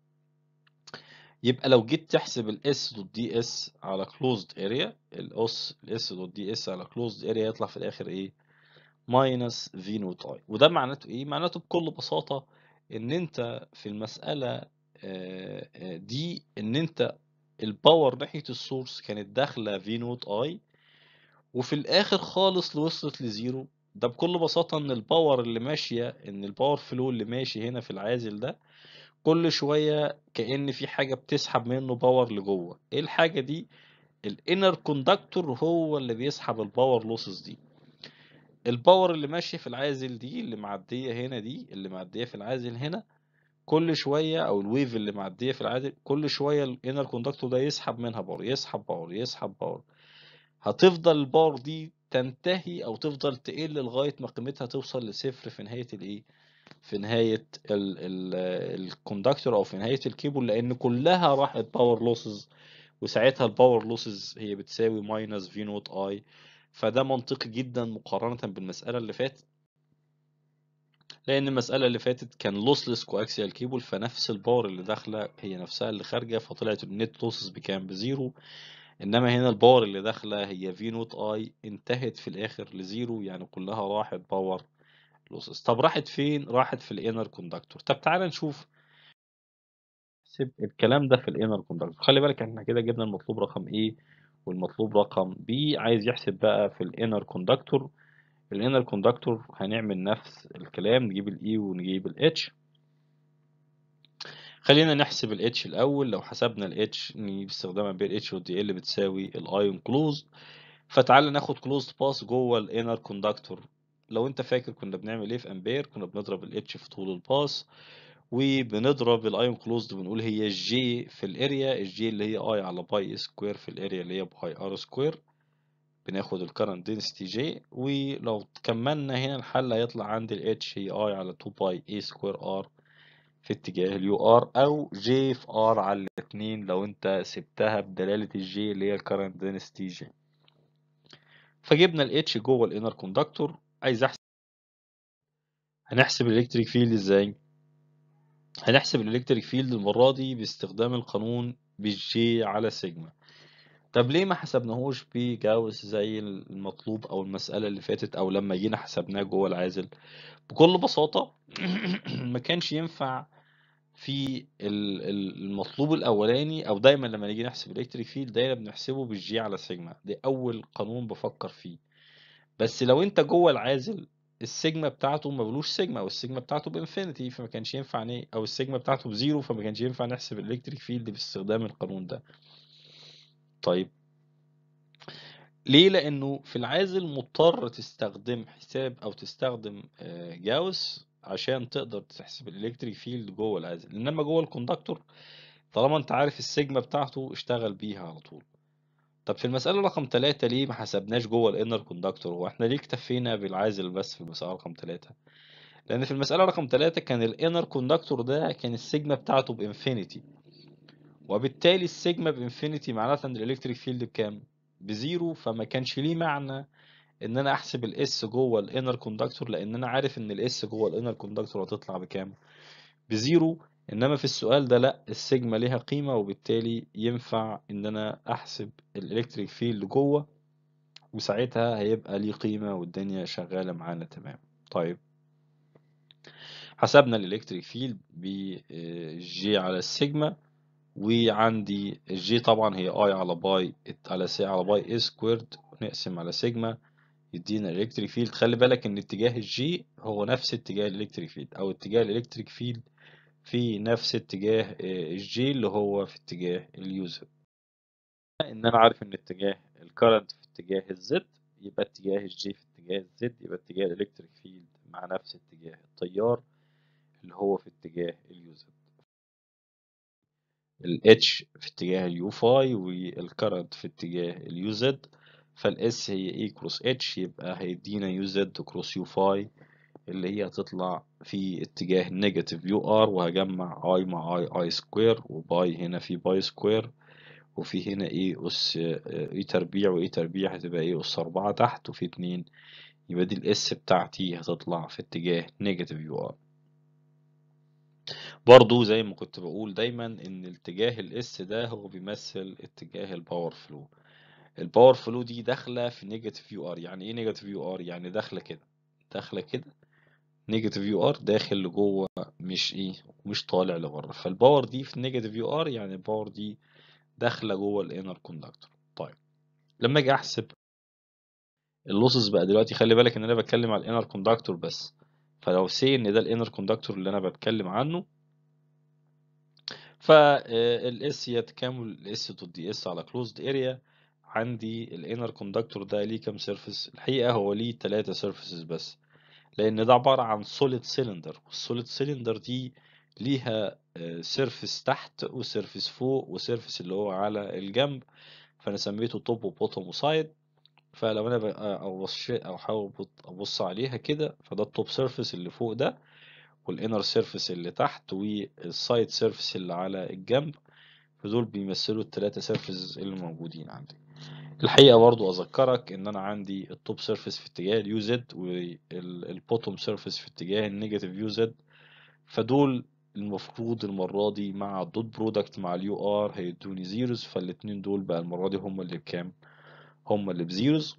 يبقى لو جيت تحسب الاس دوت دي اس على كلوزد اريا الاس الاس دوت دي اس على كلوزد اريا يطلع في الاخر ايه ماينس في نوت اي وده معناته ايه معناته بكل بساطة ان انت في المسألة دي ان انت الباور ناحية السورس كانت داخلة في نوت اي وفي الاخر خالص وصلت لزيرو ده بكل بساطة ان الباور اللي ماشية ان الباور فلو اللي ماشي هنا في العازل ده كل شوية كأن في حاجة بتسحب منه باور لجوه ايه الحاجة دي الانر كوندكتور هو اللي بيسحب الباور لوسز دي الباور اللي ماشية في العازل دي اللي معدية هنا دي اللي معدية في العازل هنا كل شوية او الويف اللي معدية في العازل كل شوية الانر كوندكتور ده يسحب منها باور يسحب باور يسحب باور هتفضل الباور دي تنتهي او تفضل تقل لغاية ما قيمتها توصل لصفر في نهاية الايه في نهاية الكوندكتور او في نهاية الكيبل لان كلها راحت باور لوسز وساعتها الباور لوسز هي بتساوي ماينس في نوت اي فده منطقي جدا مقارنة بالمسألة اللي فاتت لأن المسألة اللي فاتت كان لوسلس كواكسيال كيبل فنفس الباور اللي داخلة هي نفسها اللي خارجة فطلعت النت لوسز بكام بزيرو إنما هنا الباور اللي داخلة هي في نوت اي انتهت في الآخر لزيرو يعني كلها راحت باور لوسز طب راحت فين؟ راحت في الانر كوندكتور طب تعالى نشوف نحسب الكلام ده في الانر كوندكتور خلي بالك احنا كده جبنا المطلوب رقم A والمطلوب رقم B عايز يحسب بقى في الانر كوندكتور الانر كوندكتور هنعمل نفس الكلام نجيب ال E ونجيب ال H خلينا نحسب ال H الأول لو حسبنا ال H نجيب استخداما بين ال H وال DL بتساوي الايون كلوز فتعال ناخد كلوزد باس جوه الانر كوندكتور لو انت فاكر كنا بنعمل ايه في امبير كنا بنضرب ال H في طول الباس وبنضرب الايون كلوزد بنقول هي الجي في الاريا الجي اللي هي اي على باي سكوير في الاريا اللي هي باي ار سكوير بناخد الكرنت دنسيتي جي ولو كملنا هنا الحل هيطلع عندي ال H هي اي على 2 باي اي سكوير ار في اتجاه اليو ار او جي في ار على الاتنين لو انت سبتها بدلالة الجي اللي هي الكرنت دنسيتي جي فجبنا ال H جوه الانر كوندكتور عايز احسب هنحسب الالكتريك فيلد ازاي هنحسب الالكتريك فيلد المرة دي باستخدام القانون بالجي على سيجما طب ليه ما حسبناهوش بجاوس زي المطلوب او المسألة اللي فاتت او لما جينا حسبناه جوه العازل بكل بساطة ما كانش ينفع في المطلوب الاولاني او دايما لما نيجي نحسب الالكتريك فيلد دايما بنحسبه بالجي على سيجما دي اول قانون بفكر فيه بس لو انت جوه العازل السيجما بتاعته ما بلوش سيجما او السيجما بتاعته بانفينيتي فما كانش ينفع ن... او السيجما بتاعته بزيرو فما كانش ينفع نحسب الالكتريك فيلد باستخدام القانون ده طيب ليه لانه في العازل مضطر تستخدم حساب او تستخدم جاوس عشان تقدر تحسب الالكتريك فيلد جوه العازل انما جوه الكوندكتور طالما انت عارف السيجما بتاعته اشتغل بيها على طول طب في المسألة رقم تلاتة ليه ما حسبناش جوه الانر كوندكتور هو احنا ليه اكتفينا بالعازل بس في المسألة رقم تلاتة لان في المسألة رقم تلاتة كان الانر كوندكتور ده كان السيجما بتاعته بانفينيتي وبالتالي السيجما بانفينيتي معناتها ان الالكتريك فيلد بكام بزيرو فما كانش ليه معنى ان انا احسب الاس جوه الانر كوندكتور لان انا عارف ان الاس جوه الانر كوندكتور هتطلع بكام بزيرو انما في السؤال ده لا السيجما ليها قيمة وبالتالي ينفع ان انا احسب الالكتريك فيلد جوه وساعتها هيبقى ليه قيمة والدنيا شغالة معانا تمام طيب حسبنا الالكتريك فيلد بجي على السيجما وعندي الجي طبعا هي اي على باي على سي على باي اي سكويرد نقسم على سيجما يدينا الالكتريك فيلد خلي بالك ان اتجاه الجي هو نفس اتجاه الالكتريك فيلد او اتجاه الالكتريك فيلد في نفس اتجاه الجي اللي هو في اتجاه اليوزر ان انا عارف ان اتجاه الكرنت في اتجاه الزد يبقى اتجاه الجي في اتجاه الزد يبقى اتجاه الالكتريك فيلد مع نفس اتجاه التيار اللي هو في اتجاه اليوزر ال H في اتجاه اليو فاي والكرنت في اتجاه اليو زد فالاس هي E كروس H يبقى هيدينا يو زد كروس يو فاي اللي هي هتطلع في اتجاه نيجاتيف يو ار وهجمع اي مع اي اي سكوير وباي هنا في باي سكوير وفي هنا ايه اس اي تربيع واي تربيع هتبقى ايه اس اربعة تحت وفي اتنين يبقى دي الاس بتاعتي هتطلع في اتجاه نيجاتيف يو ار برضو زي ما كنت بقول دايما ان اتجاه الاس ده هو بيمثل اتجاه الباور فلو الباور فلو دي داخله في نيجاتيف يو ار يعني ايه نيجاتيف يو ار يعني داخله كده داخله كده نيجاتيف يو ار داخل لجوه مش ايه مش طالع لبره فالباور دي في نيجاتيف يو ار يعني الباور دي داخله جوه الانر كوندكتور طيب لما اجي احسب اللوسز بقى دلوقتي خلي بالك ان انا بتكلم على الانر كوندكتور بس فلو سي ان ده الانر كوندكتور اللي انا بتكلم عنه فالاس هي تكامل الاس ضد دي اس على كلوزد اريا عندي الانر كوندكتور ده ليه كام سيرفيس الحقيقه هو ليه 3 سيرفيسز بس لان ده عباره عن سوليد سيلندر والسوليد سيلندر دي ليها سيرفيس تحت وسيرفيس فوق وسيرفيس اللي هو على الجنب فانا سميته توب وبوتوم وسايد فلو انا بقى ابص او احاول ابص عليها كده فده التوب سيرفيس اللي فوق ده والانر سيرفيس اللي تحت والسايد سيرفيس اللي على الجنب فدول بيمثلوا الثلاثه سيرفيس اللي موجودين عندي الحقيقه برضو اذكرك ان انا عندي التوب سيرفيس في اتجاه اليو زد والبوتوم سيرفيس في اتجاه النيجاتيف يو زد فدول المفروض المرة دي مع الدوت برودكت مع اليو ار هيدوني زيروز فالاتنين دول بقى المرة دي هما اللي بكام هما اللي بزيروز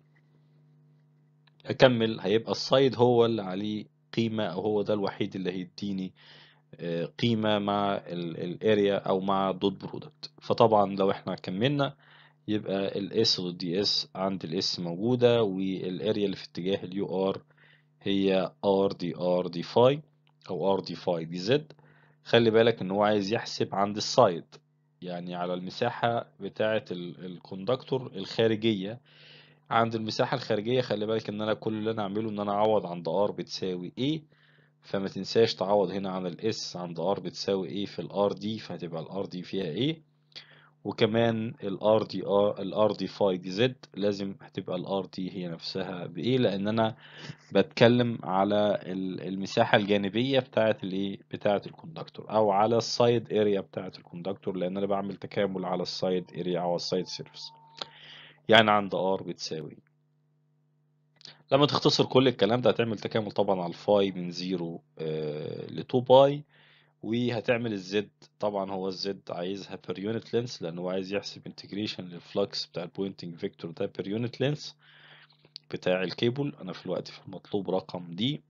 هكمل هيبقى السايد هو اللي عليه قيمة او هو ده الوحيد اللي هيديني قيمة مع الاريا او مع الدوت برودكت فطبعا لو احنا كملنا يبقى الاس والدي اس عند الاس موجودة والاريا اللي في اتجاه اليو ار هي ار دي ار دي فاي او ار دي فاي دي زد خلي بالك ان هو عايز يحسب عند السايد يعني على المساحة بتاعة الكوندكتور الخارجية عند المساحة الخارجية خلي بالك ان انا كل اللي انا اعمله ان انا اعوض عند ار بتساوي ايه فما تنساش تعوض هنا عن الاس عند ار بتساوي ايه في الار دي فهتبقى الار دي فيها ايه وكمان الار دي ار الار دي فاي دي زد لازم هتبقى الار دي هي نفسها بايه لان انا بتكلم على المساحه الجانبيه بتاعه الايه بتاعه الكوندكتور او على السايد اريا بتاعه الكوندكتور لان انا بعمل تكامل على السايد اريا او السايد سيرفيس يعني عند ار بتساوي لما تختصر كل الكلام ده هتعمل تكامل طبعا على الفاي من 0 ل 2 باي وهتعمل الزد طبعا هو الزد عايزها per unit length لان هو عايز يحسب انتجريشن للفلكس بتاع البوينتنج فيكتور ده per unit length بتاع الكيبل انا في الوقت في المطلوب رقم دي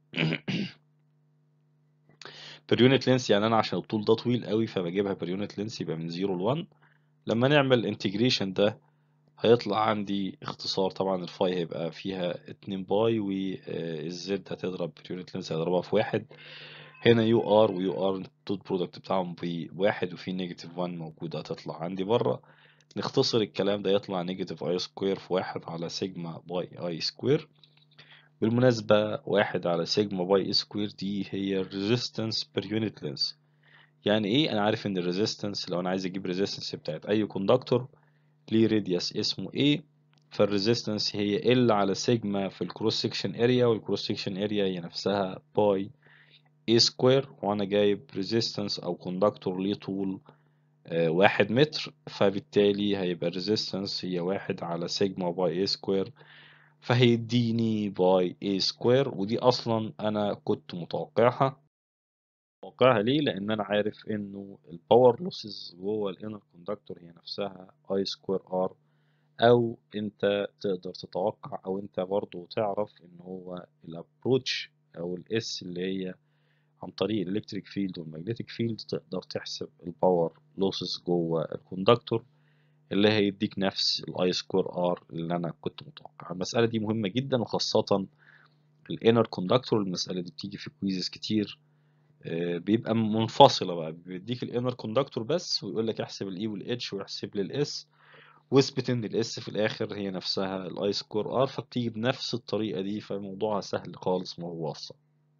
per unit length يعني انا عشان الطول ده طويل قوي فبجيبها per unit length يبقى من 0 ل 1 لما نعمل انتجريشن ده هيطلع عندي اختصار طبعا الفاي هيبقى فيها 2 باي والزد هتضرب per unit length هضربها في واحد هنا يو ار ويو ار الدوت برودكت بتاعهم بواحد وفي نيجاتيف 1 موجودة هتطلع عندي بره نختصر الكلام ده يطلع نيجاتيف اي سكوير في واحد على سيجما باي اي سكوير بالمناسبة واحد على سيجما باي اي سكوير دي هي resistance per unit length يعني ايه انا عارف ان الريزيستنس لو انا عايز اجيب ريزيستنس بتاعت اي كوندكتور ليه راديوس اسمه ايه فالريزيستنس هي ال على سيجما في الكروس سكشن اريا والكروس سكشن اريا هي نفسها باي a سكوير وانا جايب ريزيستنس او كوندكتور ليه طول آه واحد متر فبالتالي هيبقى ريزيستنس هي واحد على سيجما باي a سكوير فهيديني باي a سكوير ودي اصلا انا كنت متوقعها متوقعها ليه لان انا عارف انه الباور لوسز جوه الانر كوندكتور هي نفسها اي سكوير ار او انت تقدر تتوقع او انت برضو تعرف ان هو الابروتش او الاس اللي هي عن طريق الالكتريك فيلد والمagnetic فيلد تقدر تحسب الباور لوسز جوه الكوندكتور اللي هيديك نفس الاي سكوير ار اللي انا كنت متوقع المساله دي مهمه جدا وخاصه الانر كوندكتور المساله دي بتيجي في كويزز كتير بيبقى منفصله بقى بيديك الانر كوندكتور بس ويقول لك احسب الاي والاتش ويحسب لي الاس واثبت ان الاس في الاخر هي نفسها الاي سكوير ار فبتيجي بنفس الطريقه دي فموضوعها سهل خالص ما هو صعب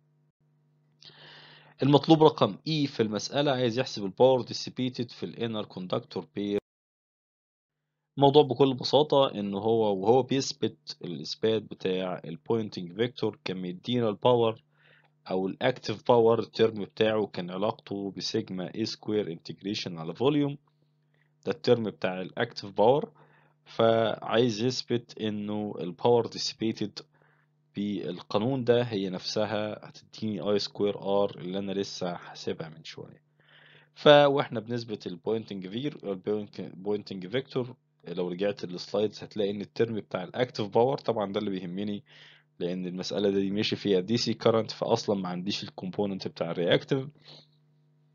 المطلوب رقم E في المسألة عايز يحسب الباور dissipated في الانر كوندكتور بير الموضوع بكل بساطة إن هو وهو بيثبت الإثبات بتاع البوينتنج فيكتور كان مدينا الباور أو الأكتيف باور الترم بتاعه كان علاقته بسيجما A سكوير انتجريشن على فوليوم ده الترم بتاع الأكتيف باور فعايز يثبت إنه الباور dissipated بالقانون ده هي نفسها هتديني اي سكوير ار اللي انا لسه حاسبها من شويه فواحنا بنثبت البوينتنج فير البوينتنج فيكتور لو رجعت للسلايدز هتلاقي ان الترم بتاع الاكتيف باور طبعا ده اللي بيهمني لان المساله دي ماشي فيها دي سي كارنت فاصلا ما عنديش الكومبوننت بتاع الرياكتيف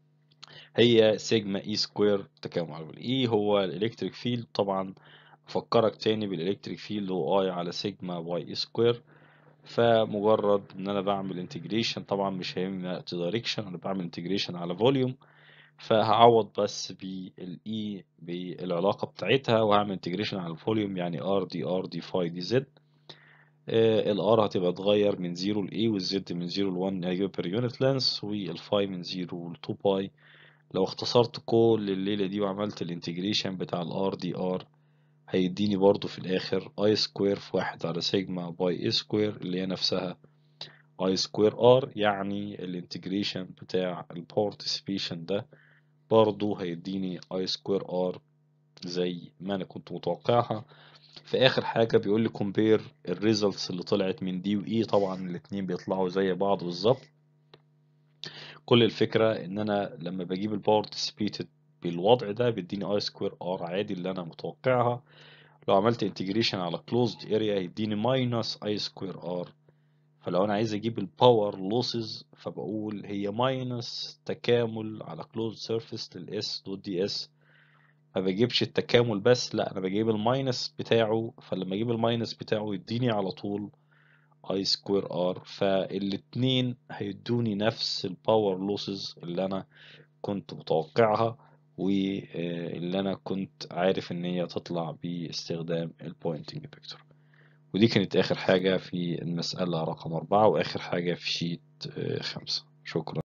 هي سيجما اي سكوير تكامل على الاي هو الالكتريك فيلد طبعا افكرك تاني بالالكتريك فيلد هو اي على سيجما باي اي سكوير فمجرد ان انا بعمل انتجريشن طبعا مش هيهمني دايركشن انا بعمل انتجريشن على فوليوم فهعوض بس بالاي بالعلاقه بتاعتها وهعمل انتجريشن على الفوليوم يعني ار دي ار دي فاي دي زد الار هتبقى اتغير من 0 ل a والزد من 0 ل 1 هيجيب بير يونت لينس والفاي من 0 ل 2 باي لو اختصرت كل الليلة دي وعملت الانتجريشن بتاع الار دي ار هيديني برضو في الاخر اي سكوير في واحد على سيجما باي اي سكوير اللي هي نفسها اي سكوير ار يعني الانتجريشن بتاع البارتيسيبيشن ده برضو هيديني اي سكوير ار زي ما انا كنت متوقعها في اخر حاجة بيقول لي كومبير الريزلتس اللي طلعت من دي واي طبعا الاتنين بيطلعوا زي بعض بالظبط كل الفكرة ان انا لما بجيب الباور ديسبيتد بالوضع ده بيديني اي سكوير ار عادي اللي انا متوقعها لو عملت انتجريشن على كلوزد اريا هيديني ماينس اي سكوير ار فلو انا عايز اجيب الباور لوسز فبقول هي ماينس تكامل على كلوزد سيرفيس للاس دوت دي اس ما بجيبش التكامل بس لا انا بجيب الماينس بتاعه فلما اجيب الماينس بتاعه يديني على طول اي سكوير ار فالاتنين هيدوني نفس الباور لوسز اللي انا كنت متوقعها واللي انا كنت عارف ان هي تطلع باستخدام البوينتنج فيكتور ودي كانت اخر حاجة في المسألة رقم اربعة واخر حاجة في شيت خمسة شكرا